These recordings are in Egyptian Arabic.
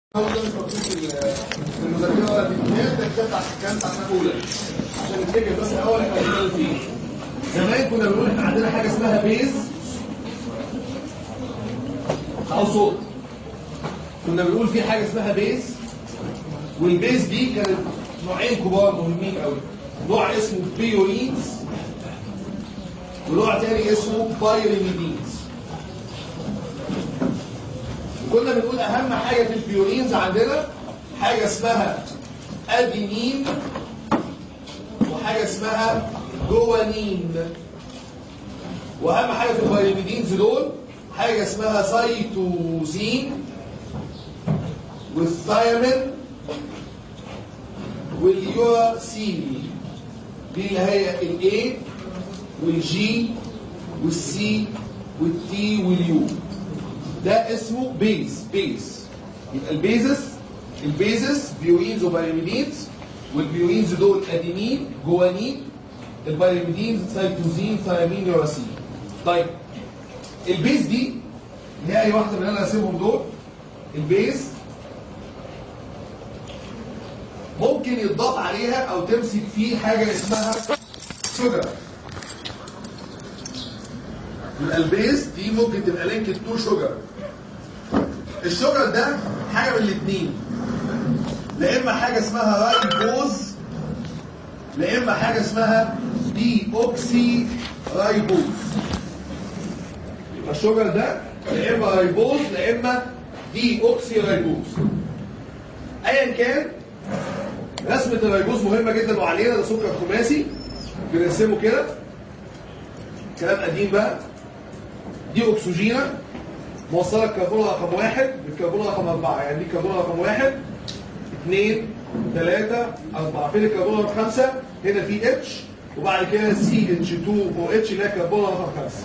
هو ده مش مكتوب في ال- في المذكره ولا في الكتاب ده الكتاب بتاع الكلام بتاع سنه اولى عشان نفتكر بس الاول احنا بنتكلم فيه زمان كنا بنقول احنا عندنا حاجه اسمها بيز او صوت كنا بنقول في حاجه اسمها بيز والبيز دي كانت نوعين كبار مهمين قوي نوع اسمه بيولينز ونوع تاني اسمه بايريميدينز كنا بنقول اهم حاجه في البيولينز عندنا حاجه اسمها ادينين وحاجه اسمها جوانين واهم حاجه في البايريميدينز دول حاجه اسمها سيتوزين والثايمين واليوسين دي اللي هي الاي والجي والسي والتي واليو ده اسمه بيز بيز يبقى البيزس البيزس بيوينز وبايريميدينز والبيوينز دول ادينين جوانين البايريميدينز سايتوزين ثيامين يوراسين طيب البيز دي اللي هي اي واحده من اللي انا راسمهم دول البيز ممكن يتضاف عليها او تمسك فيه حاجه اسمها شوجر يبقى البيز دي ممكن تبقى لينكد تو شوجر الشوجر ده حاجه من الاثنين لا اما حاجه اسمها رايبوز لا اما حاجه اسمها دي اوكسي رايبوز يبقى الشوجر ده لا اما رايبوز لا اما دي اوكسي رايبوز ايا كان رسمه الرايبوز مهمه جدا وعلينا ده سكر خماسي بنرسمه كده كلام قديم بقى دي اكسجينه موصله الكربون رقم واحد بالكربون رقم اربعه يعني دي الكربون رقم واحد اثنين ثلاثه اربعه فين الكربون رقم خمسه؟ هنا في اتش وبعد كده سي اتش 2 او اتش اللي هي الكربون رقم خمسه.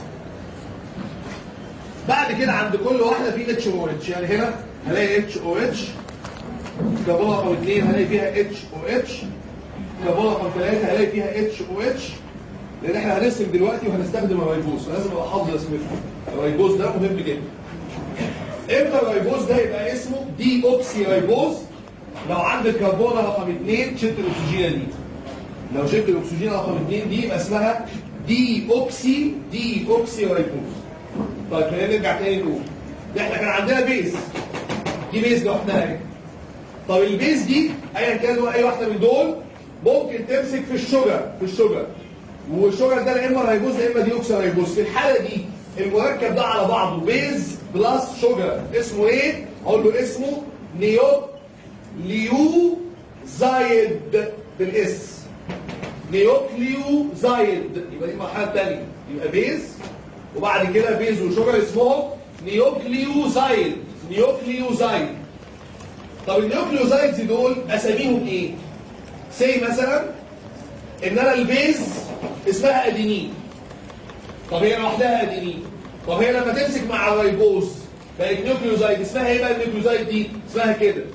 بعد كده عند كل واحده في اتش او اتش يعني هنا هلاقي اتش او اتش الكربون رقم اثنين هلاقي فيها اتش او اتش الكربون رقم ثلاثه هلاقي فيها اتش او اتش لان احنا هنرسم دلوقتي وهنستخدم الرايبوز فلازم ابقى حافظ اسمته الرايبوز ده مهم جدا امتى الرايبوز ده يبقى اسمه دي اوكسي رايبوز لو عند الكربون رقم 2 شلت الاكسجين دي لو شلت الاكسجين رقم 2 دي يبقى اسمها دي اوكسي دي اوكسي رايبوز طيب خلينا نرجع تاني نقول ده احنا كان عندنا بيز دي بيز لوحدها اهي طب البيز دي ايا كان هو اي واحده من دول ممكن تمسك في الشجر في الشجر والشجر ده لا اما رايبوز لا اما دي اوكسي رايبوز في الحاله دي المركب ده على بعضه بيز بلس شجر اسمه ايه؟ اقول له اسمه نيو ليو زايد بالاس نيوكليو زايد يبقى دي المرحله الثانيه يبقى بيز وبعد كده بيز وشجر اسمهم نيوكليو زايد نيوكليو زايد طب النيوكليو زايدز دول اساميهم ايه؟ سي مثلا ان انا البيز اسمها ادينين طب هي لوحدها ادينين طب هي لما تمسك مع الرايبوز بقت نيوكليوزايد اسمها ايه بقى النيوكليوزايد دي اسمها كده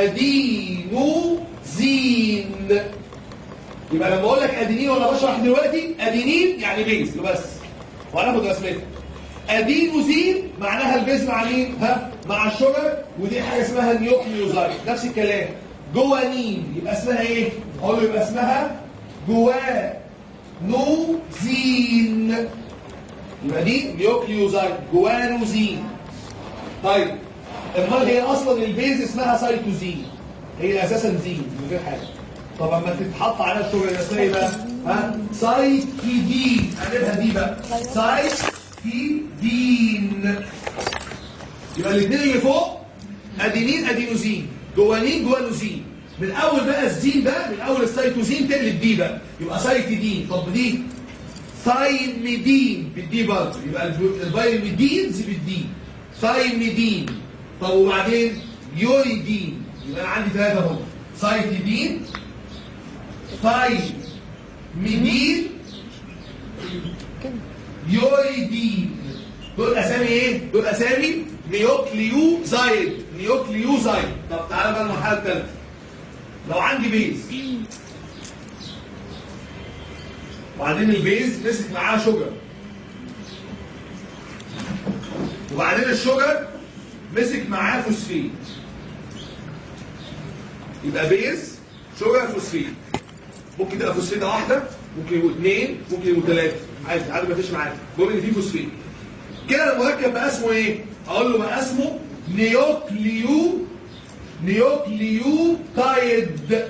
ادينوزين يبقى لما اقول لك ادينين وانا بشرح دلوقتي ادينين يعني بيز بس وهناخد رسمتها ادينوزين معناها البيز مع مين ها مع الشجر ودي حاجه اسمها النيوكليوزايد نفس الكلام جوانين يبقى اسمها ايه اقول له يبقى اسمها جوانوزين يبقى دي نيوكليوزايد جوانوزين طيب امال هي اصلا البيز اسمها سايتوزين هي اساسا زين من غير حاجه طب اما تتحط على الشجره يبقى اسمها ايه بقى ها سايتيدين هنجيبها دي بقى سايتيدين يبقى الاثنين اللي فوق ادينين ادينوزين جوانين جوانوزين من اول بقى الزين ده من اول السيتوزين تقلب دي بقى يبقى سايتيدين طب دي ثايميدين بالدي برضه يبقى البايميدينز بالدي ثايميدين طب وبعدين يوريدين يبقى انا عندي ثلاثه اهو سايتيدين ثايميدين يوريدين دول اسامي ايه؟ دول اسامي نيوكليوزايد نيوكليوزايد طب تعالى بقى المرحله الثالثه لو عندي بيز وبعدين البيز مسك معاه شجر وبعدين الشجر مسك معاه فوسفين يبقى بيز شوجر فوسفيت ممكن تبقى فوسفيتة واحدة ممكن يبقوا اثنين ممكن يبقوا ثلاثة عادي عادي ما فيش معاك المهم ان في فوسفيت كده المركب بقى اسمه ايه؟ اقول له بقى اسمه نيوكليو نيوكليوتايد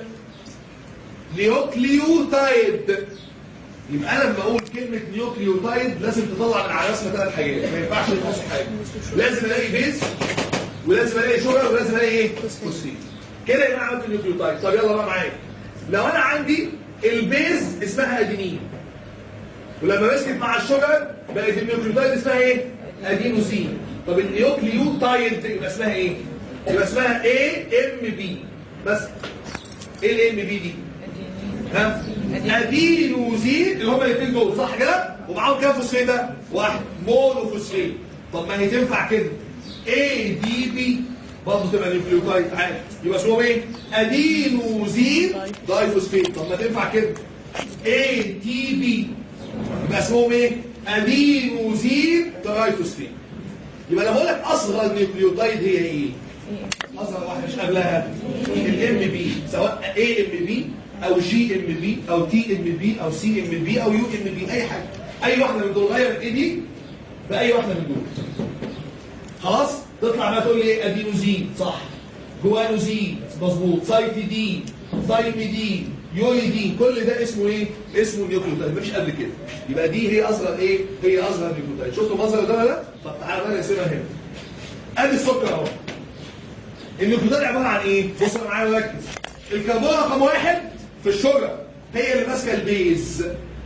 نيوكليوتايد يبقى انا لما اقول كلمه نيوكليوتايد لازم تطلع من على راسنا ثلاث حاجات ما ينفعش تنقص حاجه لازم الاقي بيز ولازم الاقي شوجر ولازم الاقي ايه؟ فوسفيت كده يبقى انا عملت نيوكليوتايد طب يلا بقى معايا لو انا عندي البيز اسمها ادينين ولما مسكت مع الشوجر بقت النيوكليوتايد اسمها ايه؟ ادينوسين طب النيوكليوتايد يبقى اسمها ايه؟ يبقى اسمها اي ام بي بس ايه الام بي دي؟ ها؟ ادينوزين اللي هما الاثنين دول صح كده؟ ومعاهم كام فوسفيتة؟ واحد مونوفوسفيت طب ما هي تنفع كده اي دي بي برضه تبقى نيوكليوتايد عادي يبقى اسمهم ايه؟ ادينوزين دايفوسفيت طب ما تنفع كده اي تي بي يبقى اسمهم ايه؟ ادينوزين دايفوسفيت يبقى انا بقول لك اصغر نيوكليوتايد هي ايه؟ اصغر واحده مش قبلها الام بي سواء اي ام بي او جي ام بي او تي ام بي او سي ام بي او يو ام بي اي حاجه اي واحده من دول غير الاي دي باي واحده من دول خلاص تطلع بقى تقول لي ايه ادينوزين صح جوانوزين مظبوط سايتيدين ثايميدين يويدين كل ده اسمه ايه اسمه نيوكليوتايد مفيش قبل كده يبقى دي هي اصغر ايه هي اصغر نيوكليوتايد شفتوا المنظر ده ولا لا طب تعالى بقى نقسمها هنا ادي السكر اهو النيوكليوتايد عباره عن ايه بص معايا وركز الكربون رقم واحد في الشجر هي اللي ماسكه البيز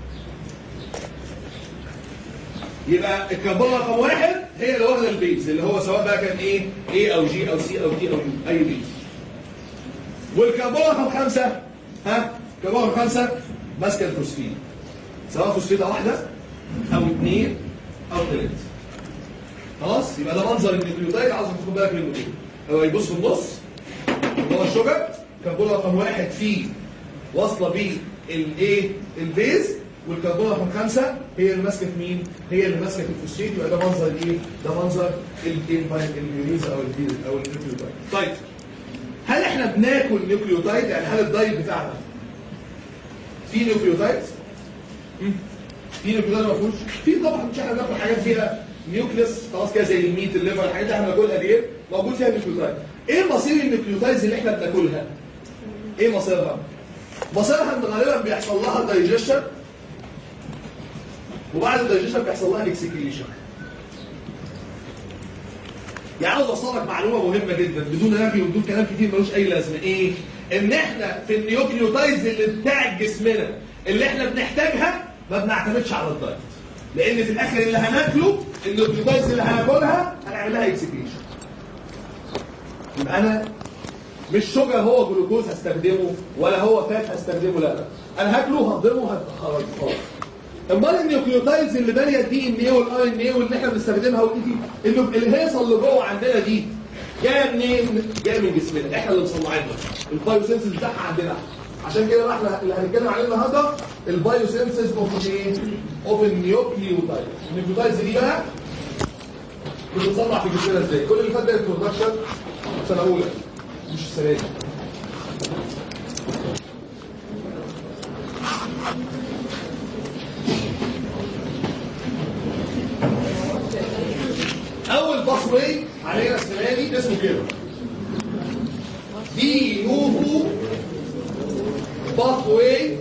يبقى الكربون رقم واحد هي اللي واخده البيز اللي هو سواء بقى كان ايه A او G او C او D او U اي بيز والكربون رقم خمسه ها الكربون رقم خمسه ماسكه الفوسفين سواء فوسفيته واحده او اثنين او ثلاثه خلاص يبقى ده منظر النيوكليوتايد عاوز تاخد بالك منه ايه هو يبص في النص اللي هو الشجر كربون رقم واحد فيه واصله بيه الايه البيز والكربون رقم خمسه هي اللي ماسكه في مين؟ هي اللي ماسكه في الفوسفيت يبقى ده منظر الايه؟ ده منظر البيز او البيز او النيوكليوتايد. طيب هل احنا بناكل نيوكليوتايد؟ يعني هل الدايت بتاعنا فيه نيوكليوتايد؟ مم. في نيوكليوتايد ما فيهوش؟ في طبعا مش احنا بناكل حاجات فيها نيوكليس خلاص كده زي الميت الليفر الحاجات اللي احنا بناكلها دي موجود فيها نيوكليوتايد. ايه مصير النيوكليوتايدز اللي احنا بناكلها؟ ايه مصيرها؟ مصيرها ان غالبا بيحصل لها دايجيشن وبعد الدايجيشن بيحصل لها اكسكريشن يعني عاوز اوصل لك معلومه مهمه جدا بدون نفي وبدون كلام كتير ملوش اي لازمه ايه ان احنا في النيوكليوتايدز اللي بتاع جسمنا اللي احنا بنحتاجها ما بنعتمدش على الدايت لان في الاخر اللي هناكله النيوكليوتايدز اللي هناكلها هنعمل لها اكسكريشن يبقى انا مش شوجر هو جلوكوز هستخدمه ولا هو فات هستخدمه لا لا انا هاكله وهضربه خلاص خلاص امال النيوكليوتايدز اللي بانيه الدي ان ايه والار ان ايه واللي احنا بنستخدمها ودي دي الهيصه اللي جوه عندنا دي جايه منين؟ جايه من جسمنا احنا اللي مصنعينها البايوسينسز بتاعها عندنا عشان كده بقى احنا اللي هنتكلم عليه النهارده البايوسينسز اوف ايه؟ اوف النيوكليوتايد النيوكليوتايدز دي بقى بتتصنع في جسمنا ازاي؟ كل اللي فات ده انترودكشن سنه اولى مش السنه دي اول باثوي علينا السنه دي اسمه كده دي نوفو باثوي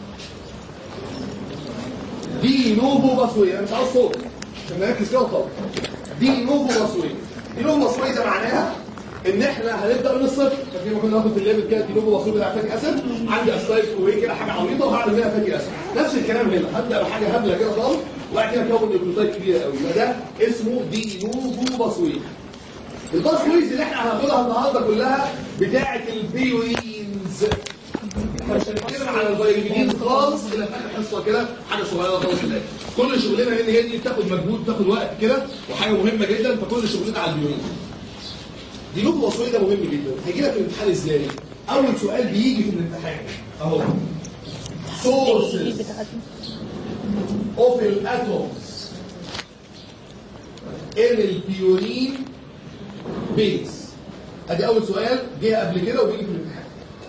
دي نوفو باثوي انا مش عاوز صوت عشان نركز كده طبعا دي نوفو باثوي دي نوفو باثوي ده معناها ان احنا هنبدا من الصفر فاكرين ما كنا ناخد في الليفل كده دي نوفو باثوي بتاع فاتي اسيد عندي اسلايد كوي كده حاجه عبيطه وهعمل منها فاتي اسيد نفس الكلام هنا هبدا بحاجه هبله كده خالص وبعد كده اكون نيوكليوتايد كبيره قوي يبقى ده اسمه دي نوفو باثوي الباثويز اللي احنا هناخدها النهارده كلها بتاعه البيوينز احنا مش هنتكلم على البيوينز خالص الا في اخر حصه كده حاجه صغيره خالص في الاخر كل شغلنا ان هي دي بتاخد مجهود بتاخد وقت كده وحاجه مهمه جدا فكل شغلنا على البيوينز دي نوفو باثوي ده مهم جدا هيجي لك في الامتحان ازاي اول سؤال بيجي في الامتحان اهو sources of الاتومز ان البيورين بيز ادي اول سؤال جه قبل كده وبيجي في الامتحان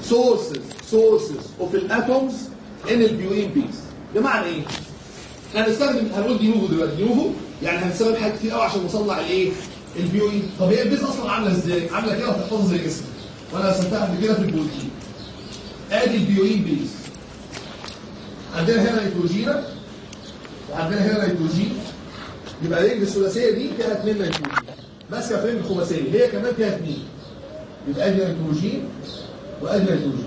sources sources of الاتومز ان البيوين بيس بمعنى ايه؟ احنا هنستخدم هنقول دي نوفو دلوقتي دي نوفو يعني هنستخدم حاجات كتير قوي عشان نصنع الايه؟ البيوين طب هي البيز اصلا عامله ازاي؟ عامله كده وتحفظها زي اسمها وانا رسمتها قبل كده في البروتين ادي البيوين بيز عندنا هنا نيتروجينا وعندنا هنا نيتروجين يبقى رجل الثلاثيه دي فيها اثنين نيتروجين ماسكه فريم الخماسيه هي كمان فيها اثنين يبقى ادي نيتروجين وادي نيتروجين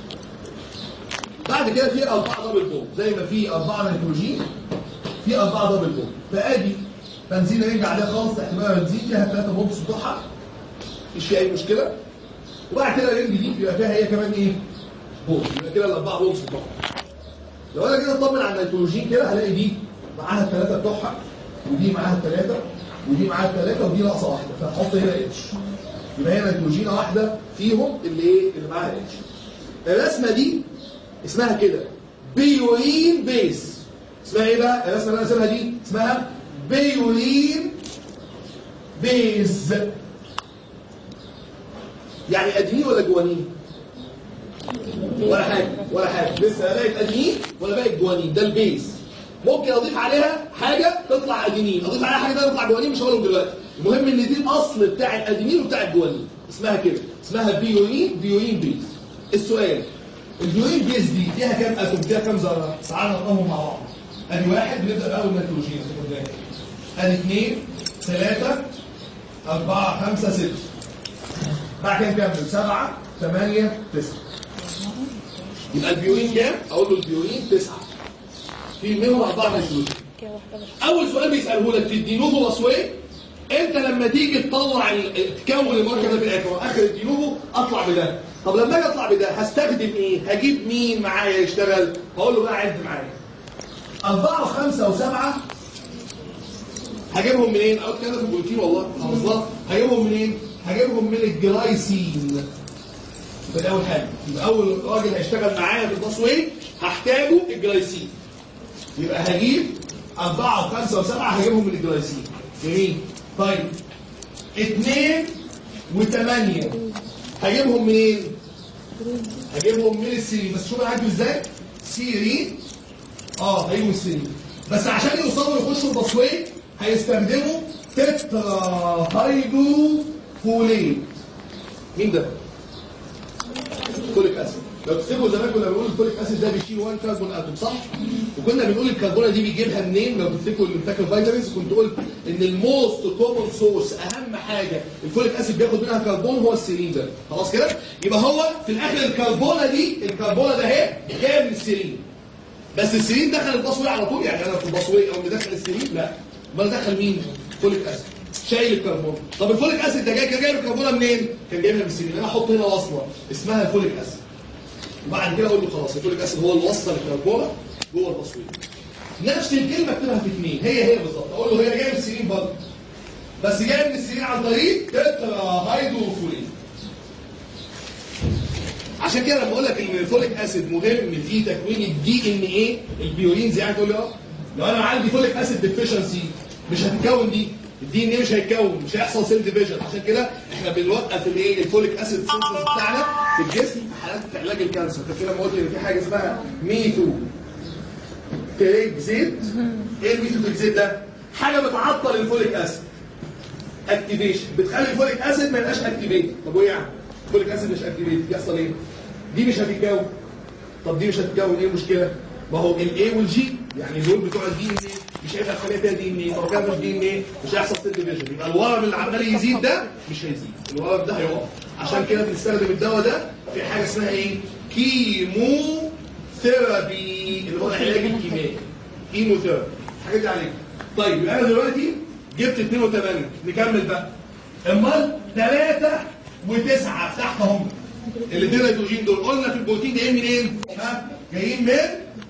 بعد كده في اربعه دبل بوم زي ما في اربعه نيتروجين في اربعه دبل بوم فادي بنزين رنج عليها خالص تحت بقى بنزين فيها ثلاثه بومبس بتوعها مفيش فيها اي مشكله وبعد كده الرنج دي بيبقى فيها هي كمان ايه؟ بوم يبقى كده الاربعه بومبس بتوعها لو انا كده اطمن على النيتروجين كده هلاقي دي معاها الثلاثه بتوعها ودي معاها الثلاثه ودي معاها الثلاثه ودي ناقصه واحده فهحط هنا اتش يبقى هي نيتروجينه واحده فيهم اللي ايه اللي معاها اتش الرسمه دي اسمها كده بيورين بيس اسمها ايه بقى الرسمه اللي انا راسمها دي اسمها بيورين بيز يعني ادينين ولا جوانين ولا حاجه ولا حاجه لسه لا بقت ادينين ولا بقت جوانين ده البيز ممكن اضيف عليها حاجه تطلع ادينين اضيف عليها حاجه تطلع جوانين مش هقولهم دلوقتي المهم ان دي الاصل بتاع الادينين وبتاع الجوانين اسمها كده اسمها بيورين بيورين بيز السؤال البيورين بيز دي فيها كام اتوم فيها كام ذره تعالى نقراهم مع بعض ادي واحد بنبدا باول نيتروجين قدام ادي اثنين ثلاثه أربعة خمسة ستة بعد كده نكمل سبعة ثمانية تسعة يبقى البيورين كام؟ أقول له البيورين تسعة في منهم أربعة نيتروجين كده واحدة بس اول سؤال بيساله لك في الدينوفو وصوي انت لما تيجي تطلع ال- تكون الماركه ده في الاخر اخر الدينوفو اطلع بده طب لما اجي اطلع بده هستخدم ايه هجيب مين معايا يشتغل هقول له بقى عد معايا أربعة وخمسة وسبعة هجيبهم منين؟ أقول كده في البروتين والله خلاص هجيبهم منين؟ هجيبهم من الجلايسين يبقى ده أول حاجة يبقى أول راجل هيشتغل معايا في التصوير هحتاجه الجلايسين يبقى هجيب أربعة وخمسة وسبعة هجيبهم من الجلايسين جميل طيب اثنين وثمانية هجيبهم منين؟ هجيبهم من السيرين بس شوف انا هجيب ازاي؟ سيرين اه هيجوا من السيرين بس عشان يوصلوا يخشوا التصوير هيستخدموا تترا هيدرو فوليت مين ده؟ فوليك اسيد لو تفتكروا زمان كنا بنقول الفوليك اسيد ده بيشيل 1 كربون اتوم صح؟ وكنا بنقول الكربونه دي بيجيبها منين؟ لو تفتكروا اللي فاكر فيتامينز كنت قلت ان الموست كومن سورس اهم حاجه الفوليك اسيد بياخد منها كربون هو السيرين ده خلاص كده؟ يبقى هو في الاخر الكربونه دي الكربونه ده اهي جايه من السيرين بس السيرين دخل البصوي على طول يعني انا في البصوي او اللي دخل السيرين لا امال دخل مين؟ فوليك اسيد شايل الكربون طب الفوليك اسيد ده جاي كان جايب الكربونه منين؟ كان جايبها من السيرين انا احط هنا وصله اسمها الفوليك اسيد وبعد كده اقول له خلاص الفوليك اسيد هو اللي وصل الكربونه جوه التصوير نفس الكلمه اكتبها في اثنين هي هي بالظبط اقول له هي جايه من السيرين برضه بس جايه من السيرين عن طريق تترا هيدروفولين عشان كده لما اقول لك ان الفوليك اسيد مهم في تكوين الدي ان ايه البيورينز يعني تقول لي اه لو انا عندي فوليك اسيد ديفيشنسي مش هتتكون دي الدي ان ايه مش هيتكون مش هيحصل سيل ديفيجن عشان كده احنا بنوقف الايه الفوليك اسيد سينثيز بتاعنا في الجسم في حالات علاج الكانسر فكده لما قلت ان في حاجه اسمها ميثو تريكزيت ايه الميثو تريكزيت ده؟ حاجه بتعطل الفوليك اسيد اكتيفيشن بتخلي الفوليك اسيد ما يبقاش اكتيفيت طب وايه يعني؟ الفوليك اسيد مش اكتيفيت يحصل ايه؟ دي مش هتتكون طب دي مش هتتكون ايه المشكله؟ ما هو الاي والجي يعني دول بتوع الدي ان ايه مش هيبقى الخليه فيها دي ان ايه طب كده مش دي ان ايه مش هيحصل سيل ديفيجن يبقى الورم اللي عمال يزيد ده مش هيزيد الورم ده هيقف عشان كده بنستخدم الدواء ده في حاجه اسمها ايه؟ كيمو ثيرابي اللي هو العلاج الكيميائي كيمو ثيرابي الحاجات دي عليك طيب يبقى انا دلوقتي جبت 2 و8 نكمل بقى امال 3 و9 تحتهم الاثنين نيتروجين دول قلنا في البروتين جايين منين؟ ها؟ جايين من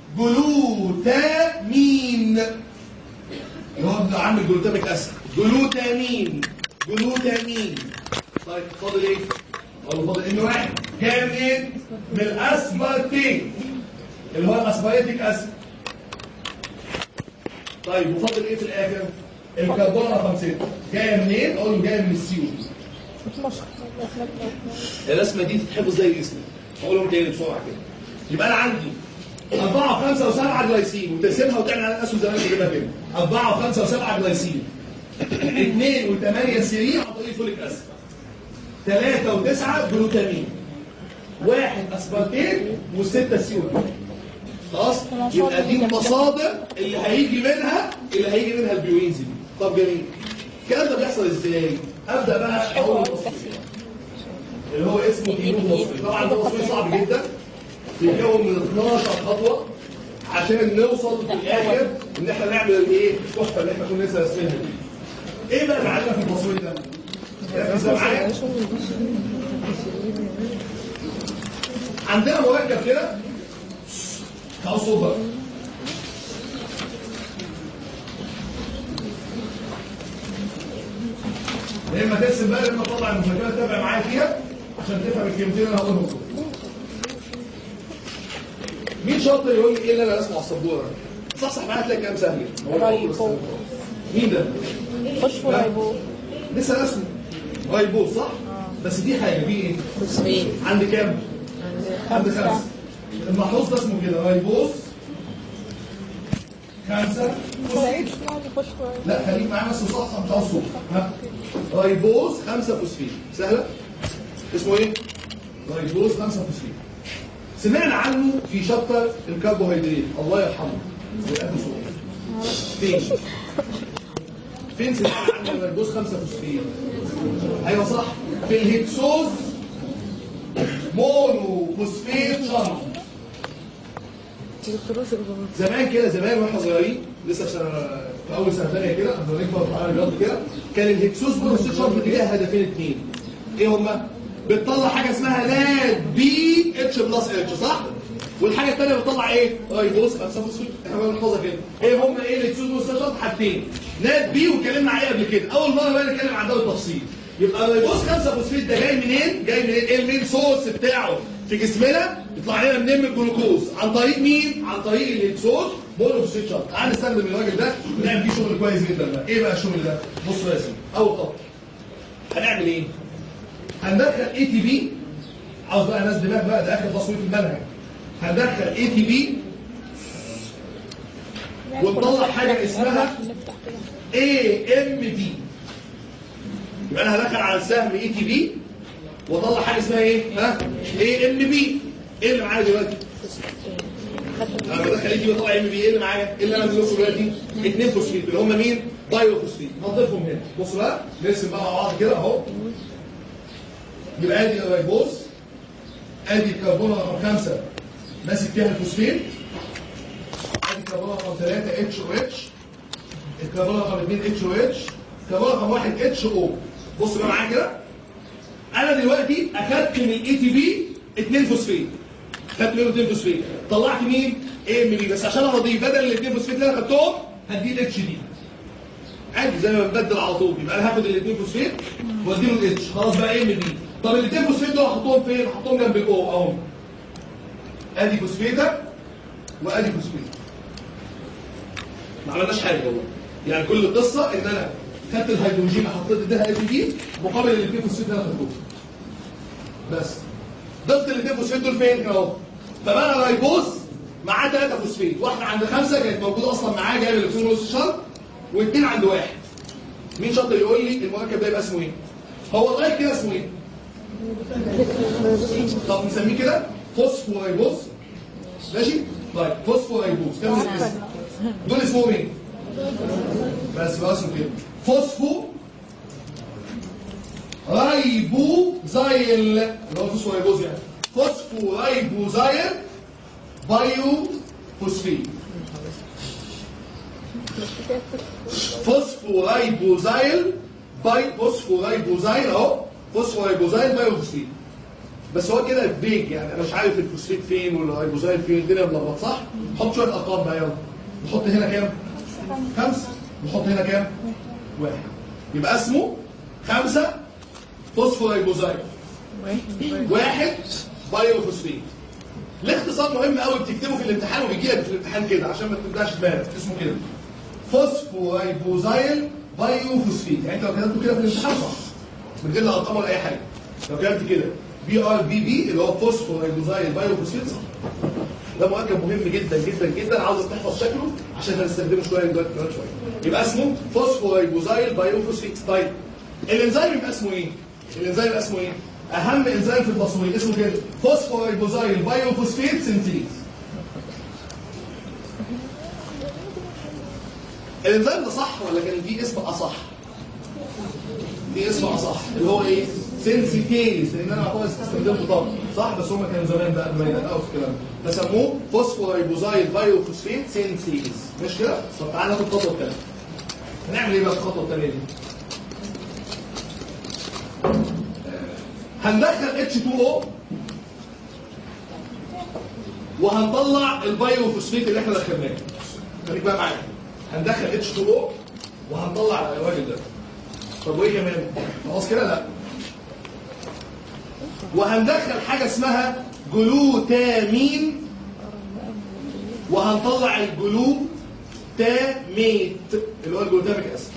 جلوتامين اللي هو ابن عم الجلوتاميك اسيد جلوتامين جلوتامين طيب فاضل ايه؟ اقول له فاضل ان واحد جاي منين؟ من الاسبرتين اللي هو الاسبريتيك اسيد طيب وفاضل ايه في الاخر؟ الكربون رقم 6 جايه منين؟ اقول له جايه من السيو 12 الرسمه دي تتحفظ زي الاسم اقولهم تاني بسرعه كده يبقى انا عندي 4 و5 و7 جلايسين وتقسمها وتعمل على الاسهم زمان كده كده 4 و5 و7 جلايسين 2 و8 سيرين عن طريق فوليك اسيد 3 و9 جلوتامين واحد اسبارتين وستة سيول خلاص يبقى دي المصادر اللي هيجي منها اللي هيجي منها البيوينز دي طب جميل الكلام ده بيحصل ازاي ابدا بقى اقول التصوير اللي هو اسمه كيمو تصوير طبعا ده تصوير صعب جدا بيتكون من 12 خطوه عشان نوصل في الاخر ان احنا نعمل الايه التحفه اللي احنا كنا لسه راسمينها دي ايه بقى اللي عندنا في التصوير ده؟ ركز بقى معايا عندنا مركب كده تعال صوت بقى يا اما ترسم بقى يا اما تطلع المذاكره تتابع معايا فيها عشان تفهم الكلمتين اللي انا هقولهم دول. مين شاطر يقول لي ايه اللي انا رسمه على السبوره؟ صحصح معايا تلاقي كلام سهل هو أنا هقوله بس. مين ده؟ فوسفورايبو لسه رسمه رايبوز صح؟ بس دي حاجه دي ايه؟ فوسفين عند كام؟ عند خمسه المحروس ده اسمه كده رايبوز خمسه لا خليك معايا بس صح مش عاوز صوت ها رايبوز 5 فوسفين سهله اسمه ايه رايبوز 5 فوسفين سمعنا عنه في شابتر الكربوهيدرات الله يرحمه والأكل صوت فين فين سمعنا عنه الرايبوز 5 فوسفين ايوه صح في الهكسوز مونو فوسفيت شنط زمان كده زمان واحنا صغيرين لسه في سنه في اول سنه ثانيه كده لما نكبر في عالم الرياضه كده كان الهكسوس بروسيس شرط ليها هدفين اثنين ايه هما؟ بتطلع حاجه اسمها لاد بي اتش بلس اتش صح؟ والحاجه الثانيه بتطلع ايه؟ رايبوز 5 فوسفيت احنا بنحفظها كده ايه هما ايه الهكسوس بروسيس شرط حاجتين لاد بي واتكلمنا عليه قبل كده اول مره بقى نتكلم عن ده بالتفصيل يبقى الرايبوز 5 فوسفيت ده جاي منين؟ جاي منين؟ ايه المين سورس بتاعه في جسمنا يطلع لنا منين من الجلوكوز عن طريق مين؟ عن طريق الهكسوز مونوفوسفيت شنط تعال نستخدم الراجل ده ونعمل فيه شغل كويس جدا بقى ايه بقى الشغل ده؟ بص يا سيدي اول خط هنعمل ايه؟ هندخل اي تي بي عاوز بقى ناس دماغ بقى ده اخر تصوير المنهج هندخل اي تي بي ونطلع حاجه اسمها اي ام بي يبقى انا هدخل على السهم اي تي بي واطلع حاجه اسمها ايه؟ ها؟ اي ام بي ايه اللي معايا دلوقتي؟ انا بدخل اي تي بي واطلع ام بي ايه اللي معايا؟ ايه اللي انا بنقوله دلوقتي؟ اثنين فوسفيت اللي هم مين؟ بايو فوسفيت نضيفهم هنا بصوا بقى نرسم بقى مع بعض كده اهو يبقى ادي الرايبوز ادي الكربون رقم خمسه ماسك فيها الفوسفين ادي الكربون رقم ثلاثه اتش او اتش الكربون رقم اثنين اتش او اتش الكربون رقم واحد اتش او بص بقى معايا كده انا دلوقتي اخدت من الاي تي بي اثنين فوسفين خدت منهم اثنين فوسفين طلعت مين؟ اي ام بي بس عشان اضيف بدل الاثنين فوسفين اللي انا خدتهم هديه الاتش دي عادي زي ما بنبدل على طول يبقى انا هاخد الاثنين فوسفين واديله الاتش خلاص بقى اي ام بي طب الاثنين فوسفين دول احطهم فين؟ احطهم جنب الاو اهو ادي فوسفيته وادي فوسفيت ما عملناش حاجه والله يعني كل القصه ان انا خدت الهيدروجين حطيت اديها اي دي مقابل الاثنين فوسفيت اللي انا خدتهم بس ضفت الاثنين فوسفيت دول فين اهو فبقى رايبوز معاه ثلاثه فوسفيت واحده عند خمسه كانت موجوده اصلا معاه جايب الالكترون نص شرط واثنين عند واحد مين شاطر يقول لي المركب ده يبقى اسمه ايه؟ هو لغايه كده اسمه ايه؟ طب نسميه كده فوسفورايبوز ماشي؟ طيب فوسفورايبوز كم الاسم؟ دول اسمهم ايه؟ بس بقى اسمه كده فوسفو رايبوزايل اللي هو فوسفورايبوز يعني فوسفورايبوزايل بايو فوسفين فوسفورايبوزايل باي فوسفورايبوزايل اهو فوسفورايبوزايل بايو فوسفين بس هو كده بيج يعني انا مش عارف الفوسفيت فين والرايبوزايل فين الدنيا ملخبط صح؟ نحط شويه ارقام بقى يلا نحط هنا كام؟ خمسه نحط هنا كام؟ واحد يبقى اسمه خمسه فوسفورايبوزايل واحد بايو فوسفيت الاختصار مهم قوي بتكتبه في الامتحان وبيجي لك في الامتحان كده عشان ما تبداش دماغك اسمه كده فوسفورايبوزايل بايو فوسفيت يعني انت لو كتبته كده في الامتحان صح من غير لا ارقام ولا اي حاجه لو كتبت كده بي ار بي بي اللي هو فوسفورايبوزايل بايوفوسفيت صح ده مركب مهم جدا جدا جدا عاوزك تحفظ شكله عشان هنستخدمه شويه دلوقتي كمان شويه يبقى اسمه فوسفورايبوزايل بايوفوسفيت طيب الانزيم يبقى اسمه ايه؟ الانزيم يبقى اسمه ايه؟ اهم انزيم في التصوير اسمه كده فوسفورايبوزايل بايوفوسفيت سنتيز الانزيم ده صح ولا كان في اسم اصح؟ في اسم اصح اللي هو ايه؟ سنسيتيز لان انا اعتبر استخدمته طبعا صح بس هم كانوا زمان بقى لما ينقوا في الكلام ده فسموه فوسفورايبوزايل بايوفوسفيت سنسيتيز مش كده؟ طب تعالى ناخد الخطوه الثانيه هنعمل ايه بقى في الخطوه الثانيه دي؟ هندخل H2O وهنطلع البايوفوسفيت اللي احنا دخلناه خليك بقى معايا هندخل H2O وهنطلع الراجل ده طب وايه كمان؟ خلاص كده لا وهندخل حاجه اسمها جلوتامين وهنطلع الجلوتاميت اللي هو الجلوتاميك اسيد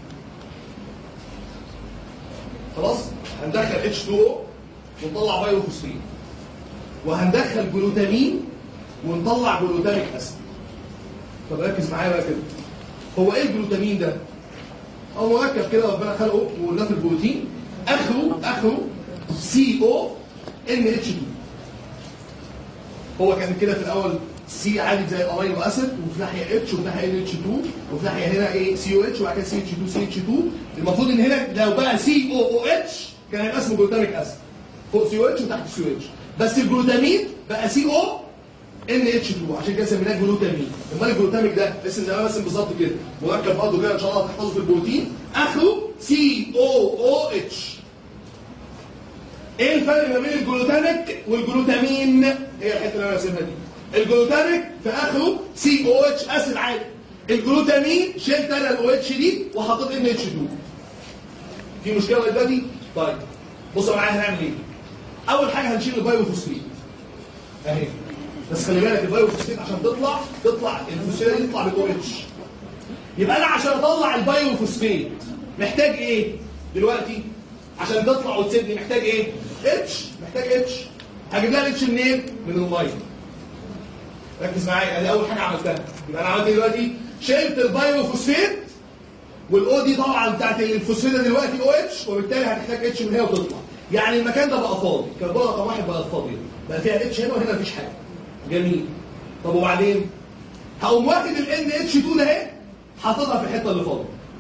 خلاص هندخل H2O ونطلع بايوفوسفين وهندخل جلوتامين ونطلع جلوتاميك اسيد طب ركز معايا بقى كده هو ايه الجلوتامين ده هو مركب كده ربنا خلقه وقلناه في البروتين اخره اخره سي او ان اتش 2 هو كان كده في الاول سي عادي زي الامينو اسيد وفي ناحيه اتش وفي ناحيه ان اتش 2 وفي ناحيه هنا ايه سي او اتش وبعد كده سي اتش 2 سي اتش 2 المفروض ان هنا لو بقى سي او او اتش كان هيبقى اسمه جلوتاميك اسيد فوق سي او اتش وتحت سي او اتش بس الجلوتامين بقى سي او ان اتش 2 عشان كده سميناه جلوتامين امال الجلوتاميك ده اسم زي ما مثلا بالظبط كده مركب برضه كده ان شاء الله هتحفظه في البروتين اخره سي او او اتش ايه الفرق ما بين الجلوتاميك والجلوتامين هي الحته اللي انا راسمها دي الجلوتاميك في اخره سي او اتش اسيد عادي الجلوتامين شلت انا الاو اتش دي وحطيت ان اتش 2 في مشكله لغايه دلوقتي طيب بصوا معايا هنعمل ايه اول حاجه هنشيل البايوفوسفيت اهي بس خلي بالك البايوفوسفيت عشان تطلع تطلع الفوسفيت دي تطلع بالاو اتش يبقى انا عشان اطلع البايوفوسفيت محتاج ايه دلوقتي عشان تطلع وتسيبني محتاج ايه اتش محتاج اتش هجيب لها الاتش منين من الميه ركز معايا ادي اول حاجه عملتها يبقى انا عملت ايه دلوقتي شلت البايوفوسفيت والاو دي طبعا بتاعت الفوسفيت دلوقتي او اتش وبالتالي هتحتاج اتش من هنا وتطلع يعني المكان ده بقى فاضي كربونه رقم واحد بقت فاضيه بقى فيها اتش هنا وهنا مفيش حاجه جميل طب وبعدين هقوم واخد ال ان اتش 2 ده اهي حاططها في الحته اللي فاضيه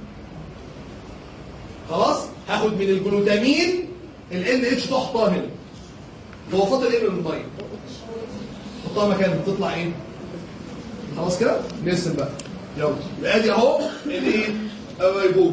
خلاص هاخد من الجلوتامين ال ان اتش تحطها هنا هو فاضل ايه من الميه حطها مكانها تطلع ايه خلاص كده نرسم بقى يلا يبقى ادي اهو الايه الريبوز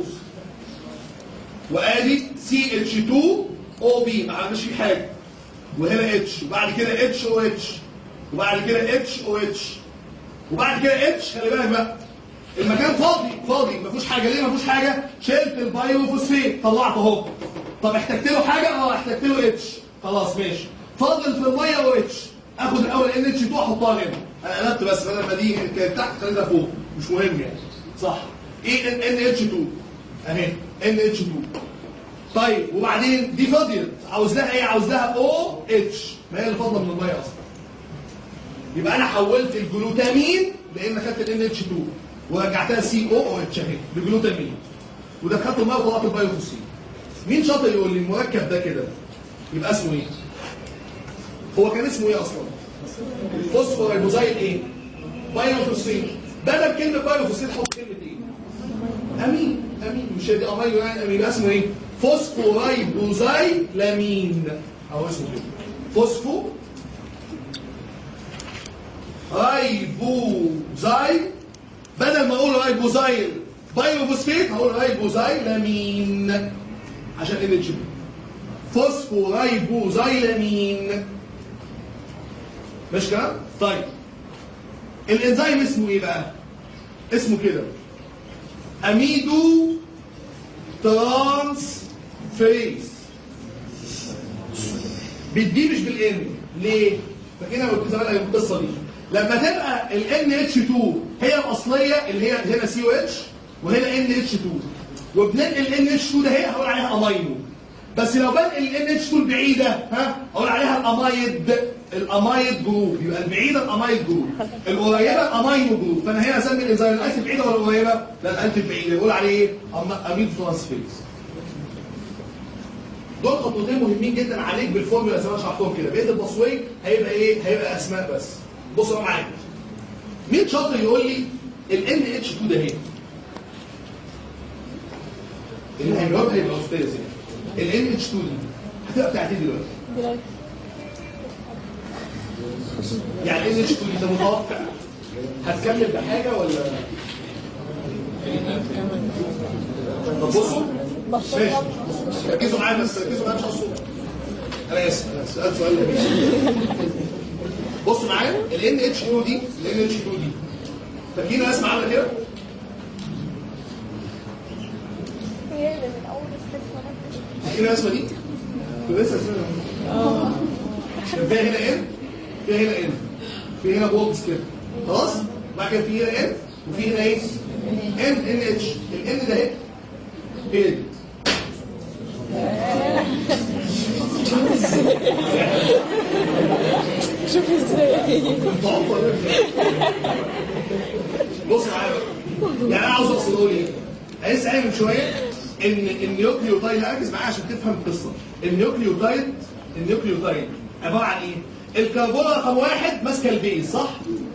وادي سي اتش 2 او بي ما عملش فيه حاجه وهنا اتش وبعد كده اتش او اتش وبعد كده اتش او اتش وبعد كده اتش خلي بالك بقى المكان فاضي فاضي ما فيهوش حاجه ليه ما فيهوش حاجه شلت البايوفوسفيت طلعته اهو طب احتجت له حاجه اه احتجت له اتش خلاص ماشي فاضل في الميه او اتش اخد الاول ان اتش 2 احطها هنا انا قلبت بس بدل ما دي كانت تحت خليتها فوق مش مهم يعني صح ايه ان ان اتش 2 اهي ان اتش 2 طيب وبعدين دي فاضيه عاوز لها ايه عاوز لها او اتش ما هي اللي فاضله من الميه اصلا يبقى انا حولت الجلوتامين لان خدت الان اتش 2 ورجعتها سي او او اتش اهي بجلوتامين ودخلت الميه وطلعت البايوفوسين مين شاطر يقول لي المركب ده كده يبقى اسمه ايه هو كان اسمه ايه اصلا فوسفورايبوزايل ايه بايوفوسين بدل كلمه بايوفوسين حط كلمه ايه امين امين مش دي امينو يعني امين يبقى اسمه ايه فوسفورايبوزايل لامين اهو اسمه كده فوسفو رايبوزايل بدل ما اقول رايبوزايل بايوفوسفيت هقول رايبوزايلامين عشان ان اتش فوسفورايبوزايلامين مش كده؟ طيب الانزيم اسمه ايه بقى؟ اسمه كده اميدو ترانس فريز بالدي مش بالان ليه؟ فكده قلت زمان القصه دي لما تبقى ال NH2 هي الأصلية اللي هي هنا COH وهنا NH2 وبننقل NH2 ده هي هقول عليها أمينو بس لو بنقل ال اتش 2 البعيده ها اقول عليها الامايد الامايد جروب يبقى البعيده الامايد جروب القريبه الامينو جروب فانا هنا اسمي الانزيم الالف البعيده ولا القريبه؟ لا الالف البعيده يقول عليه ايه؟ أما- اميد ترانسفيرز دول خطوتين مهمين جدا عليك بالفورمولا زي ما أنا شرحتهم كده بقيه التصوير هيبقى ايه؟ هيبقى اسماء بس بصوا بقى معايا مين شاطر يقول لي ال ان اتش 2 ده ايه؟ اللي هيجاوب هيبقى استاذ يعني ال ان اتش 2 دي هتبقى بتاعت ايه دلوقتي؟ دلوقتي يعني ال اتش 2 دي انت متوقع هتكمل بحاجه ولا طب بصوا ماشي ركزوا معايا بس ركزوا معايا مش هصوم انا اسف انا سالت سؤال جميل بصوا معايا ال ان اتش 2 دي ال ان اتش 2 دي فاكرين رسمه عامله كده؟ هي اللي من اول السكشن فاكرين الرسمه دي؟ كنت لسه رسمها كان فيها هنا ان فيها هنا ان في هنا بوكس كده خلاص بعد كده في هنا ان وفي هنا ايه ان ان اتش الان ده اهي هي دي شوف ازاي بص معايا بقى يعني انا عاوز اوصل اقول ايه؟ انا لسه قايل من شويه ان النيوكليوتايد لا ركز معايا عشان تفهم القصه النيوكليوتايد النيوكليوتايد عباره عن ايه؟ الكربون رقم واحد ماسكه البيز صح؟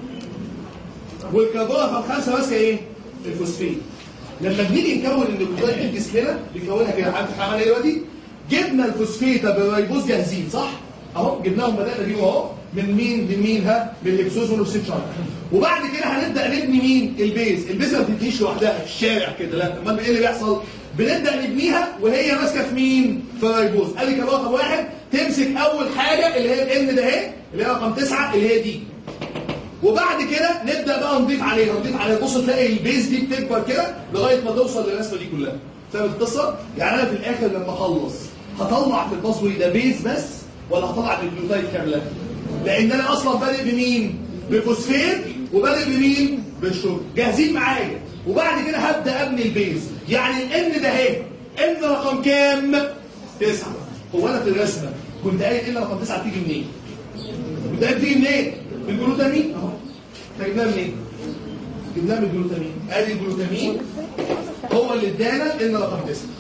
والكربون رقم خمسه ماسكه ايه؟ الفوسفين لما بنيجي نكون النيوكليوتايد في جسمنا بنكونها كده عارف احنا عملنا ايه دلوقتي؟ جبنا الفوسفيتا بالريبوز جاهزين صح؟ اهو جبناهم بدانا بيهم اهو من مين من مين ها؟ من الاكسوز والاكسيد شارك وبعد كده هنبدا نبني مين؟ البيز، البيز ما بتبنيش لوحدها في الشارع كده لا امال ايه اللي بيحصل؟ بنبدا نبنيها وهي ماسكه في مين؟ في الريبوز، ادي كده رقم واحد تمسك اول حاجه اللي هي الان ده اهي اللي هي رقم تسعه اللي هي دي وبعد كده نبدا بقى نضيف عليها نضيف عليها بص تلاقي البيز دي بتكبر كده لغايه ما توصل للرسمه دي كلها فاهم القصه؟ يعني انا في الاخر لما اخلص هطلع في التصوير ده بيز بس ولا هطلع النيوكليوتايد كامله؟ لان انا اصلا بادئ بمين؟ بفوسفيت وبادئ بمين؟ بالشوك جاهزين معايا وبعد كده هبدا ابني البيز يعني الان ده اهي ان رقم كام؟ تسعه هو انا في الرسمه كنت قايل ان رقم تسعه تيجي منين؟ كنت قايل تيجي منين؟ من الجلوتامين اهو احنا جبناها منين؟ جبناها من الجلوتامين ادي الجلوتامين هو اللي ادانا ان رقم تسعه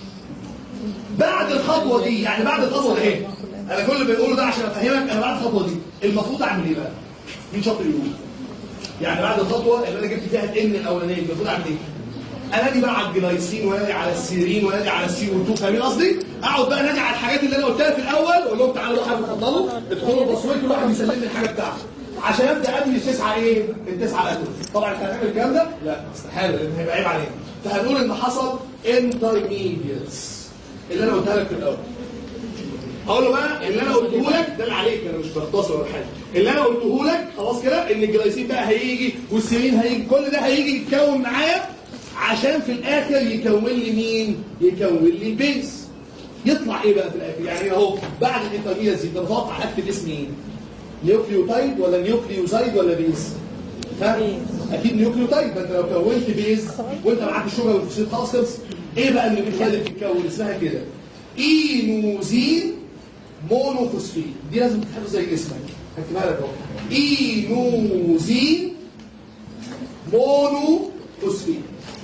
بعد الخطوه دي يعني بعد الخطوه دي ايه؟ انا كل اللي بقوله ده عشان افهمك انا بعد الخطوه دي المفروض اعمل ايه بقى؟ مين شاطر يقول؟ يعني بعد الخطوه اللي انا جبت فيها الان الاولانيه المفروض اعمل ايه؟ انادي بقى على الجلايسين وانادي على السيرين وانادي على السي او 2 فاهمين قصدي؟ اقعد بقى انادي على الحاجات اللي انا قلتها في الاول واقول لهم تعالوا بقى اتفضلوا ادخلوا التصوير كل واحد يسلم لي الحاجه بتاعته عشان ابدا ابني التسعه ايه؟ التسعه اتوم طبعا انت هتعمل الكلام ده؟ لا استحاله لان هيبقى عيب علينا فهنقول ان حصل انترميديتس اللي انا قلتها لك في الاول هقول له بقى اللي انا قلته لك ده اللي عليك انا مش بختصر ولا حاجه اللي انا قلته لك خلاص كده ان الجلايسين بقى هيجي والسيرين هيجي كل ده هيجي يتكون معايا عشان في الاخر يكون لي مين؟ يكون لي البيز يطلع ايه بقى في الاخر؟ يعني اهو بعد الانترميديتس انت متوقع اكتب اسم ايه؟ نيوكليوتايد ولا نيوكليوزايد ولا بيز؟ ها؟ اكيد نيوكليوتايد ما انت لو كونت بيز وانت معاك الشجره والفوسفات خلاص خلص ايه بقى النيوكليوتايد اللي بتتكون اسمها كده اينوزين مونوفوسفيت دي لازم تتحفظ زي اسمك هكتبها لك اهو اينوزين مونوفوسفيت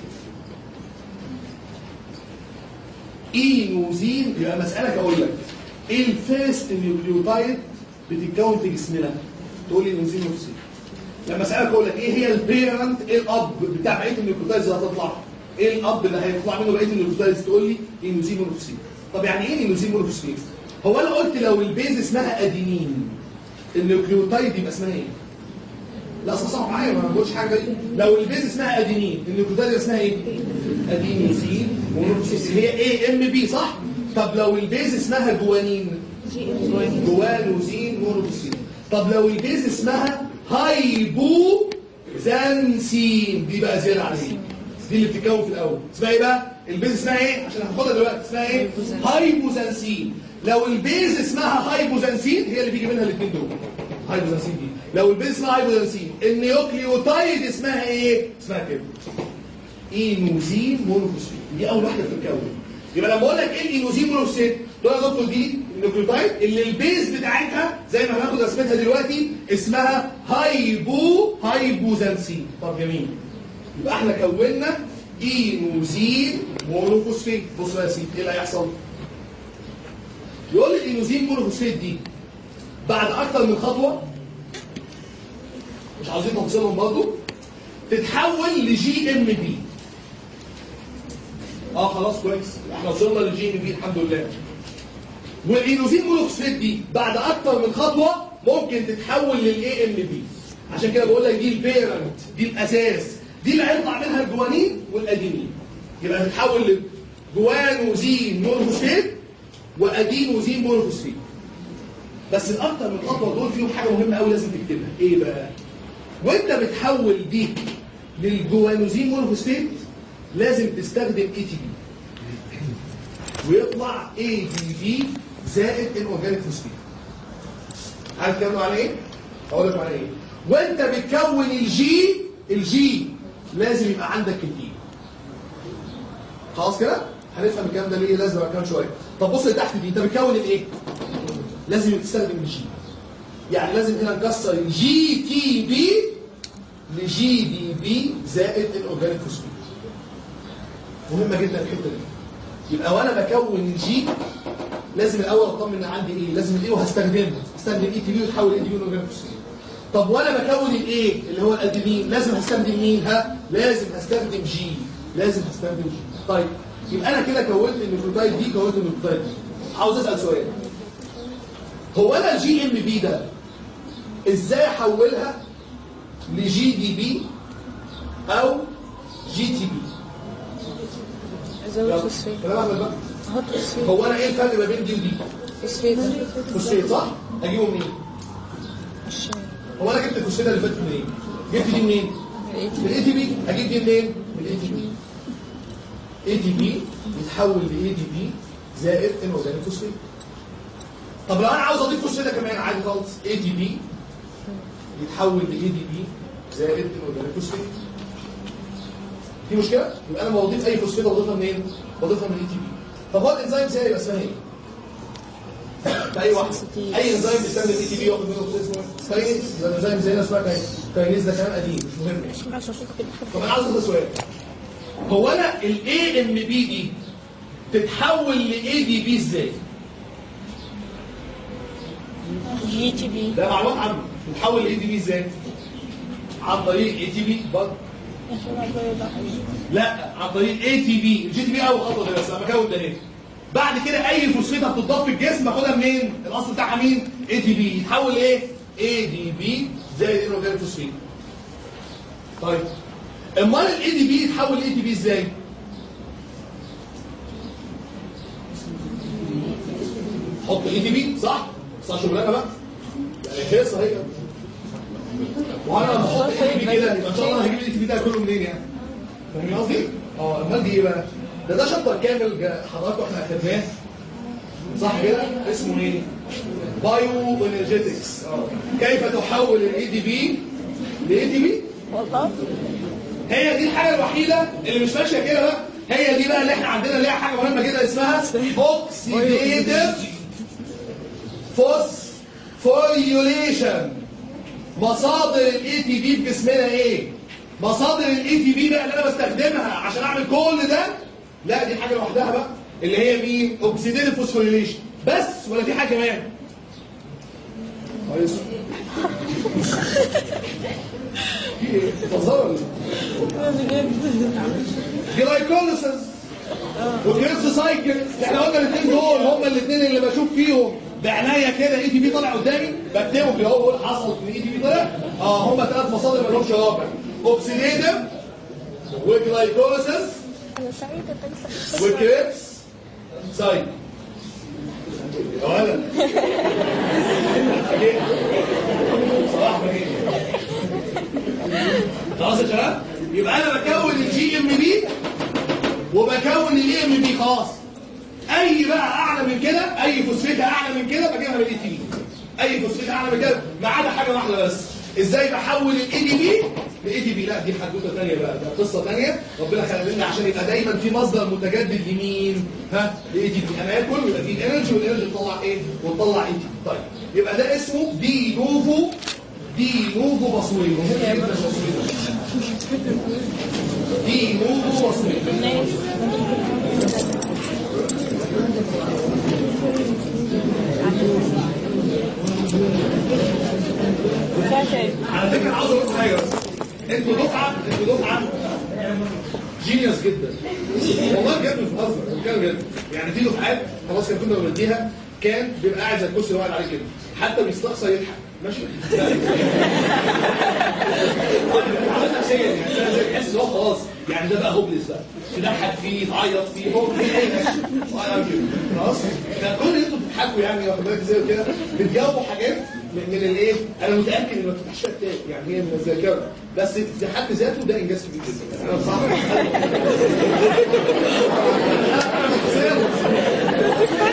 اينوزين يبقى مسألة اقول لك ايه الفيرست نيوكليوتايد بتتكون في جسمنا تقول لي اينوزين مونوفوسفيت لما اسالك اقول لك ايه هي البيرنت ايه الاب بتاع بقيه النيوكليوتايدز اللي هتطلع ايه الاب اللي هيطلع منه بقيه النيوكليوتايدز تقول لي اينوزين مونوفوسفيت طب يعني ايه اينوزين مونوفوسفيت هو انا قلت لو البيز اسمها ادينين النيوكليوتايد يبقى اسمها ايه لا صح صح معايا ما بقولش حاجه دي لو البيز اسمها ادينين النيوكليوتايد يبقى اسمها ايه ادينوزين مونوفوسفيت اللي هي ايه ام بي صح طب لو البيز اسمها جوانين جوانوزين مونوفوسفيت طب لو البيز اسمها هايبو زانسين دي بقى زياده عليه دي اللي بتتكون في الاول اسمها ايه بقى البيز اسمها ايه عشان هاخدها دلوقتي اسمها ايه هايبوزانسين لو البيز اسمها هايبوزانسين هي اللي بيجي منها الاثنين دول هايبوزانسين دي لو البيز اسمها هايبوزانسين النيوكليوتايد اسمها ايه اسمها كده اينوزين مونوفوسفيت دي اول واحده بتتكون يبقى لما اقول لك ايه الاينوزين مونوكسيد تقول يا دكتور دي النيوكليوتايد اللي البيز بتاعتها زي ما هناخد رسمتها دلوقتي اسمها هايبو هايبوزانسين طب جميل يبقى احنا كونا اينوزين مونوفوسفيت بصوا يا سيدي ايه اللي هيحصل؟ يقول لي الاينوزين مونوفوسفيت دي بعد اكتر من خطوه مش عاوزين تفصلهم برضه تتحول لجي ام بي اه خلاص كويس احنا وصلنا للجي ام بي الحمد لله والاينوزين مونوكسيد دي بعد اكتر من خطوه ممكن تتحول للاي ام بي عشان كده بقول لك دي البيرنت دي الاساس دي اللي هيطلع منها الجوانين والادينين يبقى هتتحول لجوانوزين مونوكسيد وادينوزين مونوكسيد بس الاكتر من خطوه دول فيهم حاجه مهمه قوي لازم تكتبها ايه بقى وانت بتحول دي للجوانوزين مونوفوسفيت لازم تستخدم اي تي بي ويطلع اي دي بي زائد الاورجانيك فوسفيت عارف كلامه على ايه؟ اقول لك على ايه؟ وانت بتكون الجي الجي لازم يبقى عندك الاي خلاص كده؟ هنفهم الكلام ده ليه لازم كمان شويه طب بص اللي تحت دي انت بتكون الايه؟ لازم تستخدم الجي يعني لازم هنا نكسر الجي تي بي لجي دي بي زائد الاورجانيك فوسفيت مهمه جدا الحته دي يبقى وانا بكون الجي لازم الاول اطمن ان عندي ايه لازم الايه وهستخدمه استخدم اي تي بي وتحول اي تي بي لاورجانيك فوسفيت طب وانا بكون الايه اللي هو الادينين لازم هستخدم مين ها لازم هستخدم جي لازم هستخدم جي طيب يبقى انا كده كونت النيوكليوتايد دي كونت النيوكليوتايد دي عاوز اسال سؤال هو انا الجي ام بي ده ازاي احولها لجي دي بي او جي تي بي ازود فوسفيت كلام احمد بقى احط فوسفيت هو انا ايه الفرق ما بين دي ودي فوسفيت فوسفيت صح اجيبه منين الشاي هو انا جبت الفوسفيت اللي فاتت منين جبت دي منين من الاي تي بي اجيب دي منين من الاي تي بي اي تي بي يتحول لاي تي بي زائد الاورجانيك فوسفيت طب لو انا عاوز اضيف فوسفيت كمان عادي خالص اي تي بي يتحول لاي دي بي زائد الاورجانيك فوسفيت دي مشكله يبقى انا بضيف اي فوسفيت بضيفها منين بضيفها من الاي تي بي طب هو الانزيم ازاي يبقى اسمها ايه في اي واحد اي انزيم بيستخدم اي تي بي ياخد منه فوسفيت اسمه كاينيز يبقى الانزيم زي اسمها كاينيز كاينيز ده كلام قديم مش مهم طب انا عاوز اسال سؤال هو انا الاي ام بي دي تتحول لاي دي بي ازاي جي تي بي ده معلومات عامه تتحول لاي دي بي ازاي عن طريق اي تي بي برضه لا عن طريق اي تي بي الجي تي بي اول خطوه ده بس انا بكون ده هنا بعد كده اي فوسفيت هتضاف في الجسم اخدها منين الاصل بتاعها مين اي تي بي يتحول ايه اي دي بي زائد الاورجانيك فوسفيت طيب امال الاي دي بي يتحول اي تي بي ازاي حط اي تي بي صح صح شغلانه بقى يعني هيصه هي وانا لما احط اي تي بي كده يبقى ان شاء الله هجيب الاي تي بي ده كله منين يعني فاهمين قصدي؟ اه امال دي ايه بقى؟ ده ده شابتر كامل جا- حضراتكم احنا اخدناه صح كده؟ اسمه ايه؟ بايو انرجيتكس اه كيف تحول الاي دي بي لاي تي بي؟ والله هي دي الحاجه الوحيده اللي مش ماشيه كده بقى هي دي بقى اللي احنا عندنا ليها حاجه مهمه جدا اسمها اوكسيديتيف فوسفوريوليشن مصادر الاي تي بي في جسمنا ايه مصادر الاي تي بي بقى اللي انا بستخدمها عشان اعمل كل ده لا دي حاجه لوحدها بقى اللي هي مين اوكسيديتيف فوسفوريوليشن بس ولا في حاجه كمان كويس في ايه بتهزروا ولا إيه؟ بجد جلايكوليسيس وكريبس سايكل احنا قلنا الاثنين دول هما الاثنين اللي بشوف فيهم بعناية كده اي تي بي طالع قدامي بكتبه كده اهو بقول حصل ان اي تي بي طلع اه هما ثلاث مصادر ما لهمش رابع اوكسيديتيف وجلايكوليسيس انا سعيدة تنسى وكريبس سايكل يا ولد بجيت. صباح بجيت. خلاص يا شباب يبقى انا بكون الجي ام بي وبكون الاي ام بي خلاص اي بقى اعلى من كده اي فوسفيت اعلى من كده بجيبها من الاي تي بي اي فوسفيت اعلى من كده ما عدا حاجه واحده بس ازاي بحول الاي دي بي الاي تي بي لا دي حدوته ثانيه بقى ده قصه ثانيه ربنا خلق لنا عشان يبقى دايما في مصدر متجدد لمين ها الاي تي بي انا اكل ويبقى في انرجي والانرجي تطلع ايه وتطلع اي تي بي طيب يبقى ده اسمه دي نوفو دي نوفو بصوي مهم جدا البصوي ده. دي نوفو بصوي على فكره عاوز اقول لكم حاجه بس انتوا دفعه انتوا دفعه جينيوس جدا والله بجد مش بهزر أنا بتكلم بجد يعني في دفعات خلاص كان كنا بنديها كان بيبقى قاعد زي الكرسي اللي قاعد عليه كده حتى بيستقصى يضحك ماشي عملت نفسيا يعني أنا زي بحس ان هو خلاص يعني ده بقى هوبلس بقى تضحك فيه تعيط فيه هو فيه ايه ماشي وأنا كده. خلاص ده كل اللي انتوا بتضحكوا يعني واخد بالك زي كده بتجاوبوا حاجات من من الايه انا متاكد ان ما تفتحش فيها كتاب يعني هي من الذاكره بس في حد ذاته ده انجاز كبير جدا انا بصراحه انا شخصيا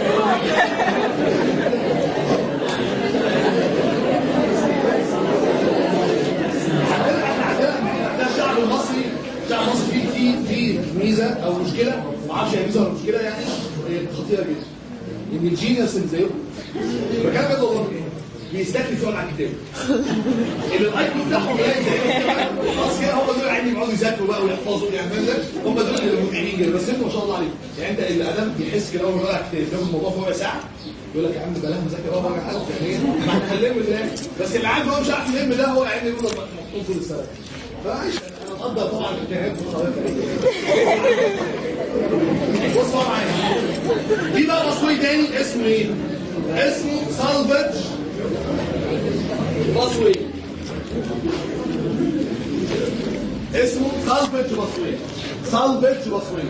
عندنا احنا عندنا عندنا الشعب المصري الشعب المصري فيه فيه فيه ميزه او مشكله ما اعرفش هي ميزه ولا مشكله يعني هي خطيره جدا ان الجينيوس اللي زيكم بكلم بجد والله بيستكفي يقعد على الكتاب اللي الاي كيو بتاعهم قليل زي خلاص كده هم دول عايزين يقعدوا يذاكروا بقى ويحفظوا ويعملوا ده هم دول اللي متعبين كده بس انتوا ما شاء الله عليكم يعني انت اللي ادم بيحس كده اول ما يقعد على الكتاب ياخد الموضوع في ربع ساعه يقول لك يا عم بلاها مذاكره اه بقى حاجه يعني ما هنكلمه ازاي بس اللي عنده هو مش عارف يلم ده هو يعني يقول لك مخطوط طول السنه فعايش انا مقدر طبعا الامتحانات بص بقى معايا في بقى مصري تاني اسمه ايه؟ اسمه سالفج بصوي اسمه سالفج بصوي سالفج بصوي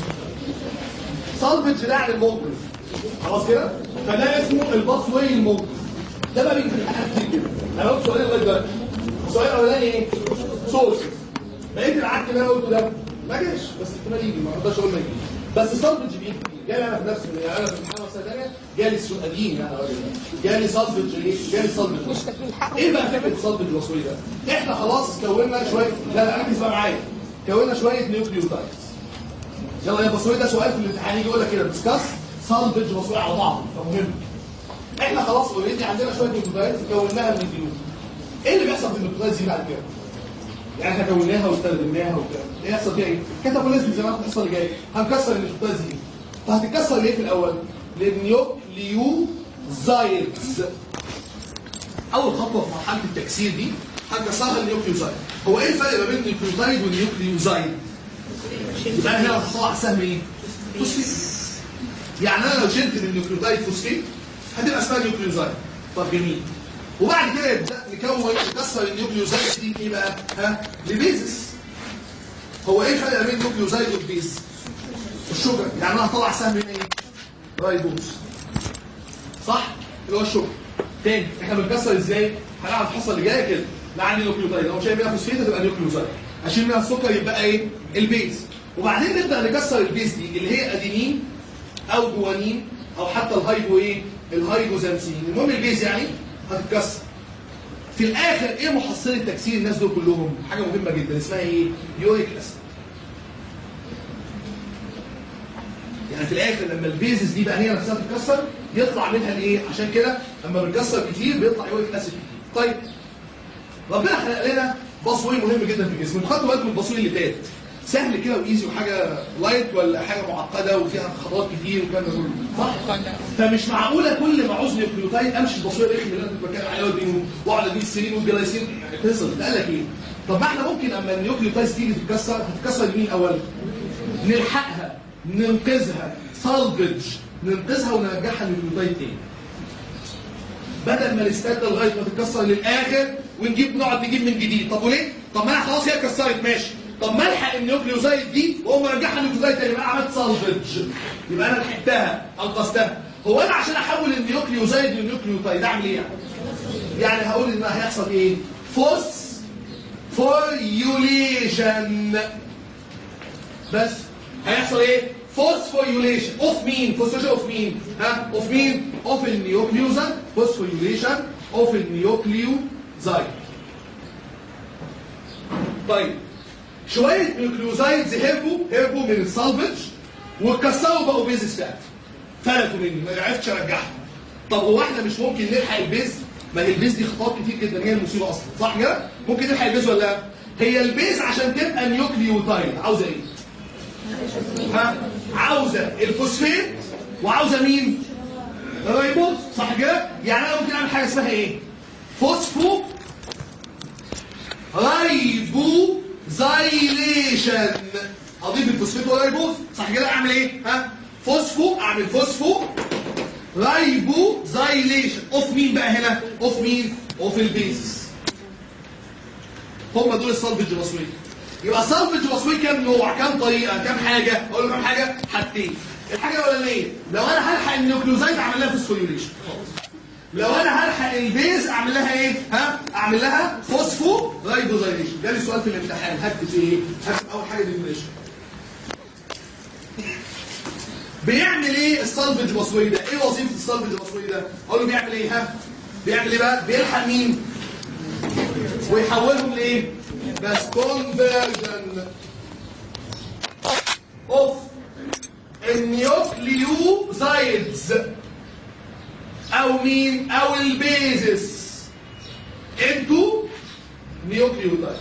سالفج ده يعني المنقذ خلاص كده فده اسمه البصوي المنقذ ده بقى بيجي في الامتحان كتير جدا انا قلت سؤالين لغايه دلوقتي السؤال الاولاني ايه؟ سورس بقيت العك اللي انا قلته ده ما جاش بس احتمال يجي ما اقدرش اقول ما يجي بس سالفج بيجي كتير جالي انا في نفسي يعني انا في الامتحان السنه الثانيه جالي سؤال قديم يعني أقول لك. جالي سالفج ايه؟ جالي سالفج مش تكميل حق ايه بقى فكره الصلب الوصولي ده؟ احنا خلاص كونا شويه لا لا ركز بقى معايا كونا شويه نيوكليوتايدز يلا يا بصوي ده سؤال في الامتحان يجي يقول لك كده ديسكاس صلبج وصولي على بعض فمهم احنا خلاص اوريدي عندنا شويه نيوكليوتايدز كوناها من الجنود ايه اللي بيحصل في النيوكليوتايدز دي بعد كده؟ يعني احنا كوناها واستخدمناها وبتاع ايه يحصل فيها ايه؟ كاتابوليزم زي ما هناخد الحصه اللي جايه هنكسر النيوكليوتايدز دي فهتتكسر ليه في الاول؟ للنيوكليوزايدز اول خطوه في مرحله التكسير دي هنكسرها النيوكليوزايد هو ايه الفرق ما بين النيوكليوزايد والنيوكليوزايد يبقى انا هنا هطلع سهم ايه فوسفيت يعني انا لو شلت من النيوكليوزايد فوسفيت هتبقى اسمها نيوكليوزايد طب جميل وبعد كده يبدا نكون نكسر النيوكليوزايد دي ايه بقى ها لبيزس هو ايه الفرق ما بين النيوكليوزايد والبيز الشجر يعني انا هطلع سهم من ايه رايبوز صح اللي هو الشجر تاني احنا بنكسر ازاي هنعرف الحصه اللي جايه كده لا عندي نيوكليوتايد لو شايف منها فوسفيت تبقى نيوكليوتايد اشيل منها السكر يبقى ايه البيز وبعدين نبدا نكسر البيز دي اللي هي ادينين او جوانين او حتى الهايدو ايه الهايدوزانسين المهم البيز يعني هتتكسر في الاخر ايه محصله تكسير الناس دول كلهم حاجه مهمه جدا اسمها ايه يوريك اسيد يعني في الاخر لما البيزس دي بقى هي نفسها تتكسر يطلع منها الايه عشان كده لما بنكسر كتير بيطلع يوريك اسيد كتير. طيب ربنا خلق لنا بصوي مهم جدا في الجسم انتوا خدتوا بالكم من البصوي اللي فات سهل كده وايزي وحاجه لايت ولا حاجه معقده وفيها خطوات كتير والكلام ده كله صح فمش معقوله كل ما عاوز نيوكليوتايد امشي البصوي الرخم اللي انا كنت بتكلم عليه والبينو واقعد اجيب السيرين والجلايسين يعني قصه قال لك ايه طب ما احنا ممكن اما النيوكليوتايد تيجي تتكسر هتتكسر لمين اولا نلحقها ننقذها سالفج ننقذها ونرجعها للنيوكليوتايد تاني بدل ما نستنى لغايه ما تتكسر للاخر ونجيب نقعد نجيب من جديد طب وليه طب ما انا خلاص هي اتكسرت ماشي طب ما الحق النيوكليوزايد دي واقوم ارجعها النيوكليوزايد تاني يبقى عملت سالفج يبقى انا لحقتها انقذتها هو انا عشان احول النيوكليوزايد للنيوكليوتايد اعمل ايه يعني يعني هقول ان هيحصل ايه فوس فوريوليشن بس هيحصل ايه فوسفوريوليشن اوف مين فوسفوريوليشن اوف مين ها اوف مين اوف النيوكليوزايد فوسفوريوليشن اوف النيوكليوزايد طيب شويه نيوكليوزايدز هربوا هربوا من السالفج واتكسروا بقوا بيزس فات فلتوا مني ما عرفتش ارجعهم طب هو احنا مش ممكن نلحق البيز ما هي البيز دي خطوات كتير جدا هي المصيبه اصلا صح كده ممكن نلحق البيز ولا لا هي البيز عشان تبقى نيوكليوتايد عاوزه ايه ها عاوزه الفوسفيت وعاوزه مين رايبوز صح كده يعني انا ممكن اعمل حاجه اسمها ايه فوسفو رايبو زايليشن اضيف الفوسفيت والرايبوز صح كده اعمل ايه ها فوسفو اعمل فوسفو رايبو زايليشن اوف مين بقى هنا اوف مين اوف البيز هم دول السلفج الوصوي يبقى السلفج الوصوي كام نوع كام طريقه كام حاجه اقول له كام حاجه حاجتين الحاجه الاولانيه لو انا هلحق النيوكليوزايد اعمل لها فوسفوريليشن لو انا هلحق البيز اعمل لها ايه ها اعمل لها فوسفو رايبوزايليشن ده سؤال في الامتحان هكتب ايه هكتب اول حاجه ديفينيشن بيعمل ايه السلفج الوصوي ده ايه وظيفه السلفج الوصوي ده اقول له بيعمل ايه ها بيعمل ايه بقى بيلحق مين ويحولهم لايه بس conversion of النيوكليوزايدز او مين او البيزس انتو نيوكليوتايد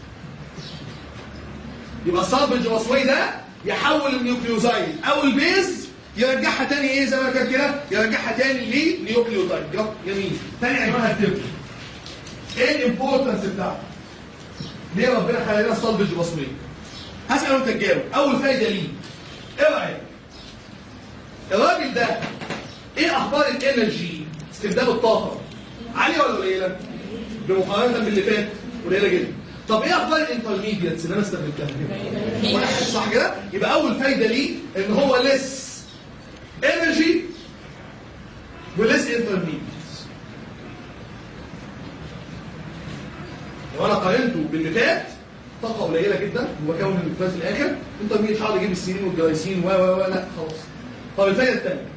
يبقى السلفج الوصوي ده يحول النيوكليوزايد او البيز يرجعها تاني ايه زي ما كان كده يرجعها تاني لنيوكليوتايد جميل تاني عنوان هكتبه ايه الامبورتنس بتاعته ليه ربنا خلى لنا السلفج الوصوي هسأل وانت تجاوب اول فايده ليه ايه رايك الراجل ده ايه اخبار الانرجي استخدام الطاقه عاليه ولا قليله بمقارنه باللي فات قليله جدا طب ايه اخبار الانترميديتس اللي انا استخدمتها واحد صح كده يبقى اول فايده ليه ان هو ليس انرجي وليس انترميديتس لو انا قارنته باللي فات طاقه قليله جدا وبكون النيوكليوز في الاخر انترميديت هقعد اجيب السيرين والجلايسين و و و لا خلاص طب الفايده الثانيه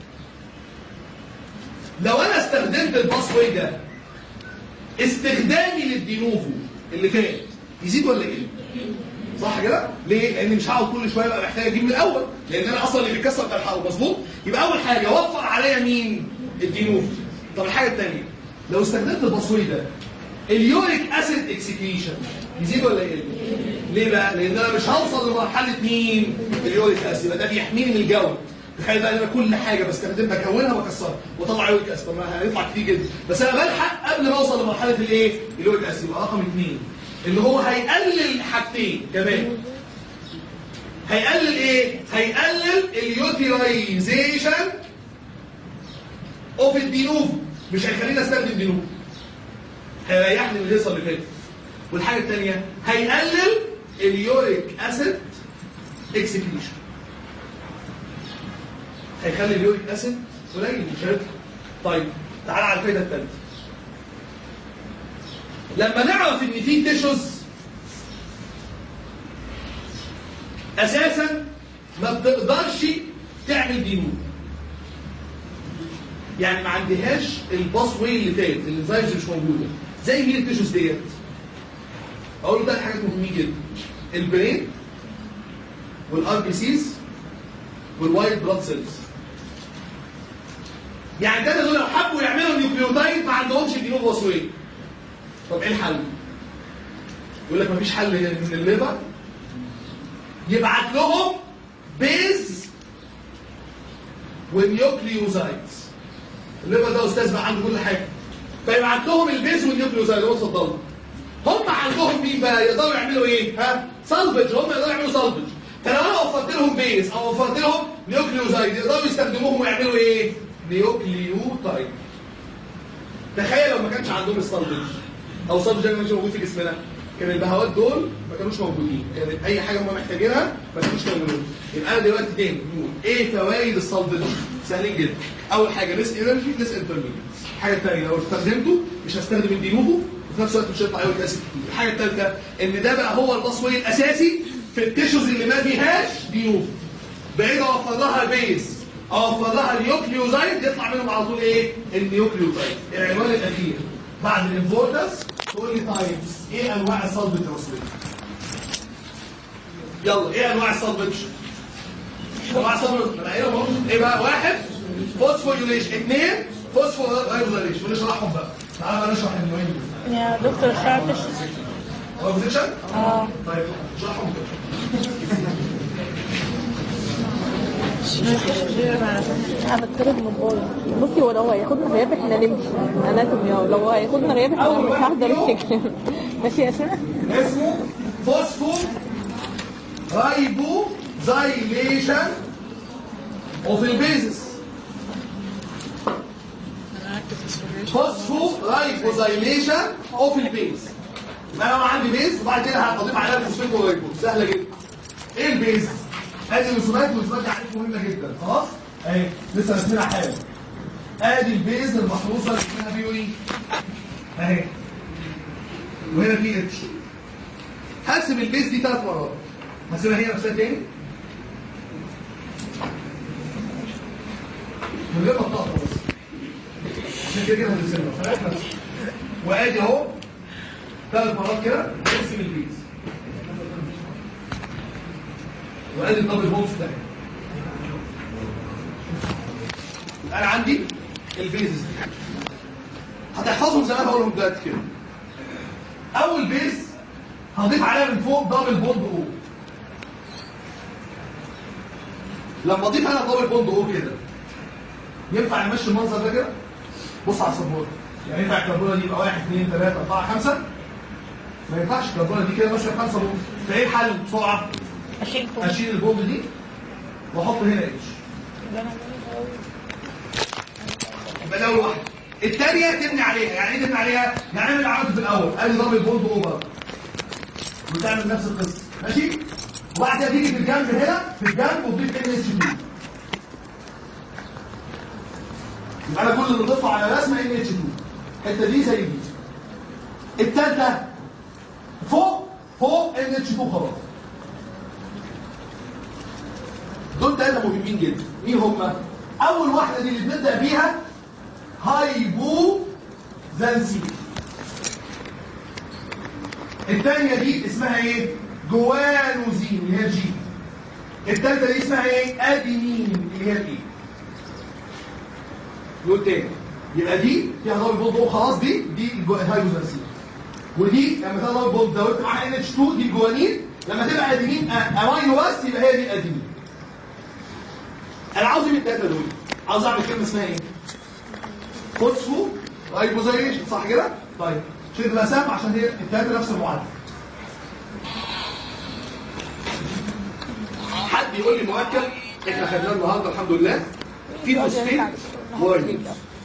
لو انا استخدمت الباس واي ده استخدامي للدينوفو اللي فات يزيد ولا يقل؟ صح كده؟ ليه؟ لان مش هقعد كل شويه بقى محتاج اجيب من الاول لان انا اصلا اللي بيتكسر بلحقه مظبوط؟ يبقى اول حاجه وفر عليا مين؟ الدينوفو طب الحاجه الثانيه لو استخدمت الباسوي ده اليوريك اسيد اكسكريشن يزيد ولا يقل؟ ليه بقى؟ لان انا مش هوصل لمرحله مين؟ اليوريك اسيد ده بيحميني من الجو تخيل بقى ان انا كل حاجه بستخدمها بكونها بكسرها واطلع يوريك اسيد طب ما هيطلع كتير جدا بس انا بلحق قبل ما اوصل لمرحله الايه؟ اليوريك اسيد يبقى رقم اثنين اللي هو هيقلل حاجتين كمان هيقلل ايه؟ هيقلل اليوتيلايزيشن اوف الدينوفو مش هيخليني استخدم دينوفو هيريحني من الهيصه اللي فاتت والحاجه الثانيه هيقلل اليوريك اسيد اكسكريشن هيخلي اليوريك اسيد قليل مش هيطلع طيب تعال على الفايده الثالثه لما نعرف ان في تيشوز اساسا ما بتقدرش تعمل دينود يعني ما عندهاش الباس واي اللي فات الانزيمز مش موجوده زي مين التيشوز ديت اقول له ده حاجات مهمين جدا البرين والار بي سيز والوايت بلاد سيلز يعني الثلاثه دول لو حبوا يعملوا نيوكليوتايد ما عندهمش دينود باس واي طب ايه الحل؟ يقول لك مفيش حل من الليفر يبعت لهم بيز ونيوكليوزايدز الليفر ده استاذ بقى عنده كل حاجه فيبعت لهم البيز والنيوكليوزايد هو اتفضلوا هم عندهم مين بقى يقدروا يعملوا ايه ها سالفج هم يقدروا يعملوا سالفج فلو انا وفرت لهم بيز او وفرت لهم نيوكليوزايد يقدروا يستخدموهم ويعملوا ايه نيوكليوتايد تخيل لو ما كانش عندهم السالفج او سالفج ما كانش موجود في جسمنا كان البهوات دول ما كانوش موجودين كانت اي حاجه هم محتاجينها ما كانوش موجودين يبقى انا دلوقتي تاني نقول ايه فوائد السالفج سهلين جدا اول حاجه ليس انرجي ليس انترميديت الحاجه الثانيه لو استخدمته مش هستخدم الدينوفو وفي نفس الوقت مش هيطلع يوريك اسيد كتير الحاجه الثالثه ان ده بقى هو الباسوي الاساسي في التيشوز اللي ما فيهاش دينوفو بعيد اوفر لها بيز اوفر لها النيوكليوزايد يطلع منهم على طول ايه النيوكليوزايد العنوان الاخير بعد الامبورتنس تقول لي تايبس ايه انواع السلفج الوصوليه يلا ايه انواع السلفج انواع السلفج انا قايلهم اهو ايه بقى واحد فوسفوريوليشن اثنين فوسفورايزوليشن ونشرحهم بقى تعالى بقى نشرح النوعين دول يا دكتور شرحتش هو بوزيشن اه طيب اشرحهم كده انا بتطرد من بره بصي هو لو هياخدنا غياب احنا نمشي اناتومي اهو لو هو هياخدنا غياب احنا أول مش واحد هحضر فيهم. السكشن ماشي يا اسماء اسمه فوسفو رايبوزايليشن اوف البيزس فوسفو رايبوزايليشن اوف البيز يبقى انا عندي بيز وبعد كده هضيف عليها الفوسفيت والرايبوز سهله جدا ايه البيز؟ ادي الرسومات والرسومات دي عارف مهمه جدا خلاص؟ اهي لسه راسمينها حالا ادي البيز المحروسه اللي اسمها بي اي اهي وهنا في اتش هقسم البيز دي ثلاث مرات هسيبها هي نفسها تاني من غير ما تقطع بس عشان كده كده هنرسمها فرق نفسه وادي اهو ثلاث مرات كده نرسم البيز وادي الدبل بوكس ده يبقى انا عندي البيزز دي هتحفظهم زي ما انا بقولهم دلوقتي كده اول بيز هضيف عليها من فوق دبل بوند او لما اضيف انا دبل بوند او كده ينفع نمشي المنظر ده كده بص على السبوره يعني ينفع الكربونه دي يبقى 1 2 3 4 5 ما ينفعش الكربونه دي كده ماشيه 5 بوند فايه الحل بسرعه اشيل فوق اشيل البوند دي واحط هنا اتش يبقى ده اول واحده الثانيه تبني عليها يعني ايه تبني عليها يعني اعمل عملت في الاول ادي دبل بوند اوفر وتعمل نفس القصه ماشي وبعد كده تيجي في الجنب هنا في الجنب وتضيف ان اتش 2 يبقى انا كل اللي بضيفه على رسمه ان اتش 2 الحته دي زي دي الثالثه فوق فوق ان اتش 2 خلاص دول ثلاثه مهمين جدا مين هم اول واحده دي اللي بنبدا بيها هايبو زانسين الثانيه دي اسمها ايه جوانوزين اللي هي الجي الثالثه دي اسمها ايه ادينين اللي هي الايه نقول تاني يبقى دي فيها دبل بوند أو خلاص دي دي الهايبوزانسين ودي لما تبقى دبل بوند زودت معاها ان اتش 2 دي الجوانين لما تبقى ادينين امينو بس يبقى هي دي الادينين انا عاوز ايه من الثلاثه دول عاوز اعمل كلمه اسمها ايه فوسفو رايبوزايليشن صح كده طيب شيل المسام عشان هي الثلاثه نفس المعادله حد يقول لي مركب احنا خدناه النهارده الحمد لله في فوسفين ورايبوز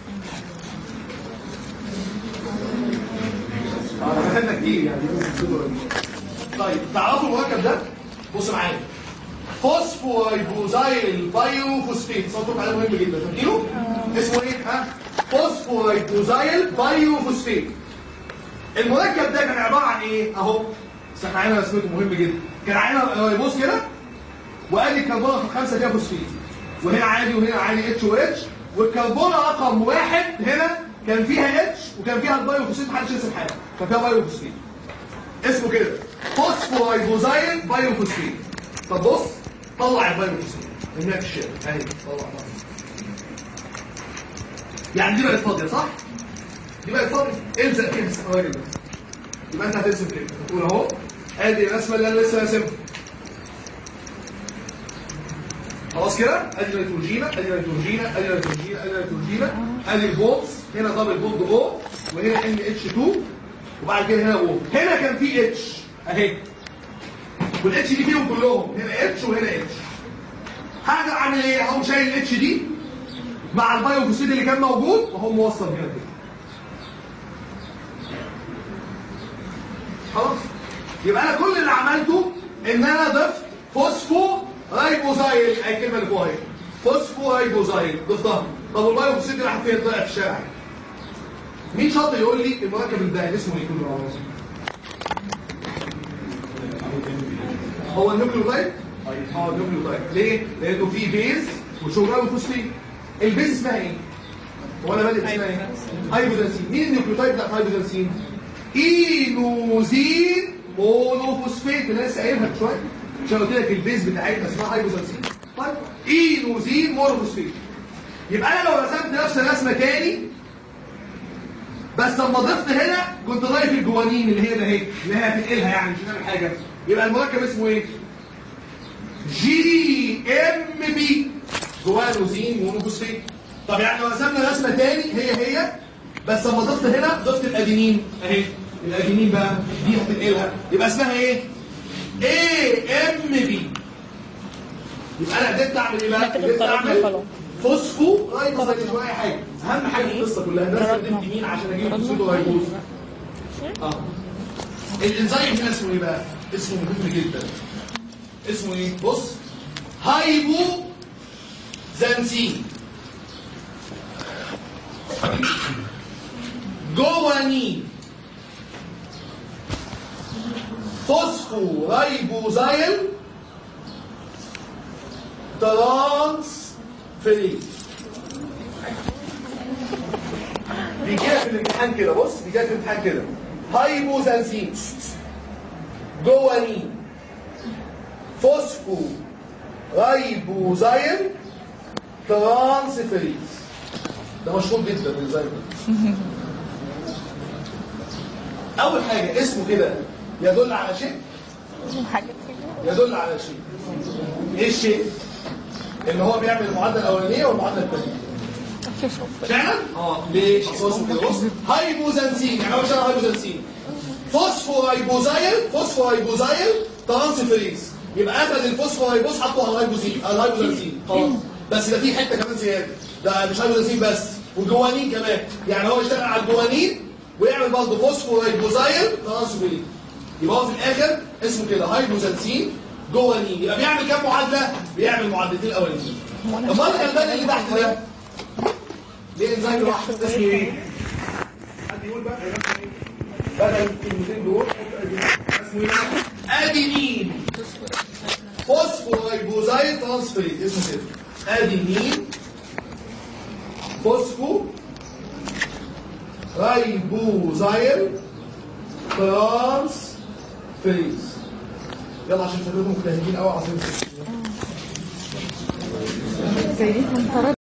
انا خدنا كتير يعني طيب تعرفوا المركب ده بص معايا فوسفورايبوزايل بايوفوسفيت صوتك عليه مهم جدا فاكرينه اسمه ايه ها فوسفورايبوزايل بايوفوسفيت المركب ده كان عباره عن ايه اهو بس احنا عيننا رسمته مهم جدا كان عيننا رايبوز كده وادي الكربونه الخمسه فيها فوسفيت وهنا عادي وهنا عادي اتش و اتش والكربونه رقم واحد هنا كان فيها اتش وكان فيها البايوفوسفيت محدش يرسم حاجه كان فيها بايوفوسفيت اسمه كده فوسفورايبوزايل بايوفوسفيت طب بص طلع البايوفوسفيت ارميها في الشارع اهي طلع طلع يعني دي بقت فاضيه صح؟ دي بقت فاضيه الزق فيها الراجل ده يبقى انت هترسم كده تقول اهو ادي الرسمه اللي انا لسه راسمها خلاص كده ادي نيتروجينا ادي نيتروجينا ادي نيتروجينا ادي نيتروجينا ادي البونز هنا دبل بوند او وهنا ان اتش 2 وبعد كده هنا او هنا كان في اتش اهي والاتش دي فيهم كلهم هنا اتش وهنا اتش حاجه اعمل ايه اقوم شايل الاتش دي مع البايوفوسيد اللي كان موجود وهو موصل هنا كده خلاص يبقى انا كل اللي عملته ان انا ضفت فوسفو رايبوزايل اي الكلمه اللي فوقها اهي فوسفو رايبوزايل ضفتها طب البايوفوسيد اللي راح فين طلع في الشارع مين شاطر يقول لي المركب الدهن اسمه ايه كله هو النيوكليوتايد اه النيوكليوتايد ليه لانه فيه بيز وشغله فوسفين البيز اسمها ايه هو انا بادئ اسمها ايه هايبوزانسين مين النيوكليوتايد بتاع هايبوزانسين اينوزين مونوفوسفيت اللي انا لسه قايلها من شويه عشان قلت لك البيز بتاعتنا اسمها هايبوزانسين طيب اينوزين مورفوسفيت يبقى انا لو رسمت نفس الرسمه تاني بس لما ضفت هنا كنت ضايف الجوانين اللي هي ده اهي اللي هي هتنقلها يعني مش هنعمل حاجه يبقى المركب اسمه ايه؟ جي ام بي جوانوزين مونوفوسفيت طب يعني لو رسمنا رسمه تاني هي هي بس لما ضفت هنا ضفت الادينين اهي الادينين بقى دي هتنقلها يبقى اسمها ايه؟ اي ام بي يبقى انا قدرت اعمل ايه بقى؟ كده قدرت افترضنا اعمل خلاص. فوسفو رايبوزايد مش اي حاجه اهم حاجه في القصه كلها ده استخدمت مين عشان اجيب الفوسفو رايبوز اه الانزيم هنا اسمه ايه بقى؟ اسمه مهم جدا اسمه ايه؟ بص هايبو زانسين جوانين فوسفو رايبوزايل ترانس فريز بيجي لك في الامتحان كده بص بيجي لك في الامتحان كده هايبوزانسين جوانين فوسفو رايبوزايل ترانس فريز ده مشهور جدا الانزيم ده اول حاجه اسمه كده يدل على شيء حاجة يدل على شيء ايه الشيء اللي هو بيعمل المعادله الاولانيه والمعادله الثانيه فعلا اه ليه اصل هو اسمه كده بص هايبوزانسين يعني هو بيشتغل هايبوزانسين فوسفورايبوزايل فوسفورايبوزايل ترانسفيريز يبقى اخذ الفوسفورايبوز حطه على الهايبوزين على الهايبوزانسين خلاص بس ده في حته كمان زياده ده مش هايبوزانسين بس والجوانين كمان يعني هو يشتغل على الجوانين ويعمل برضه فوسفورايبوزايل ترانسفيريز يبقى هو في الاخر اسمه كده هايبوزانسين جوانين يبقى بيعمل كام معادله؟ بيعمل معادلتين الاولانيين امال الغلبان اللي تحت ده ليه انزيم لوحده اسمه ايه؟ حد يقول بقى اسمه ايه؟ بدل الكلمتين دول حط أدينين. اسمه ايه بقى؟ ادينين فوسفورايبوزايل ترانسفيريز اسمه كده ادينين فوسفو رايبوزايل ترانسفيريز يلا عشان شكلكم مجتهدين قوي عايزين زي دي هنطرد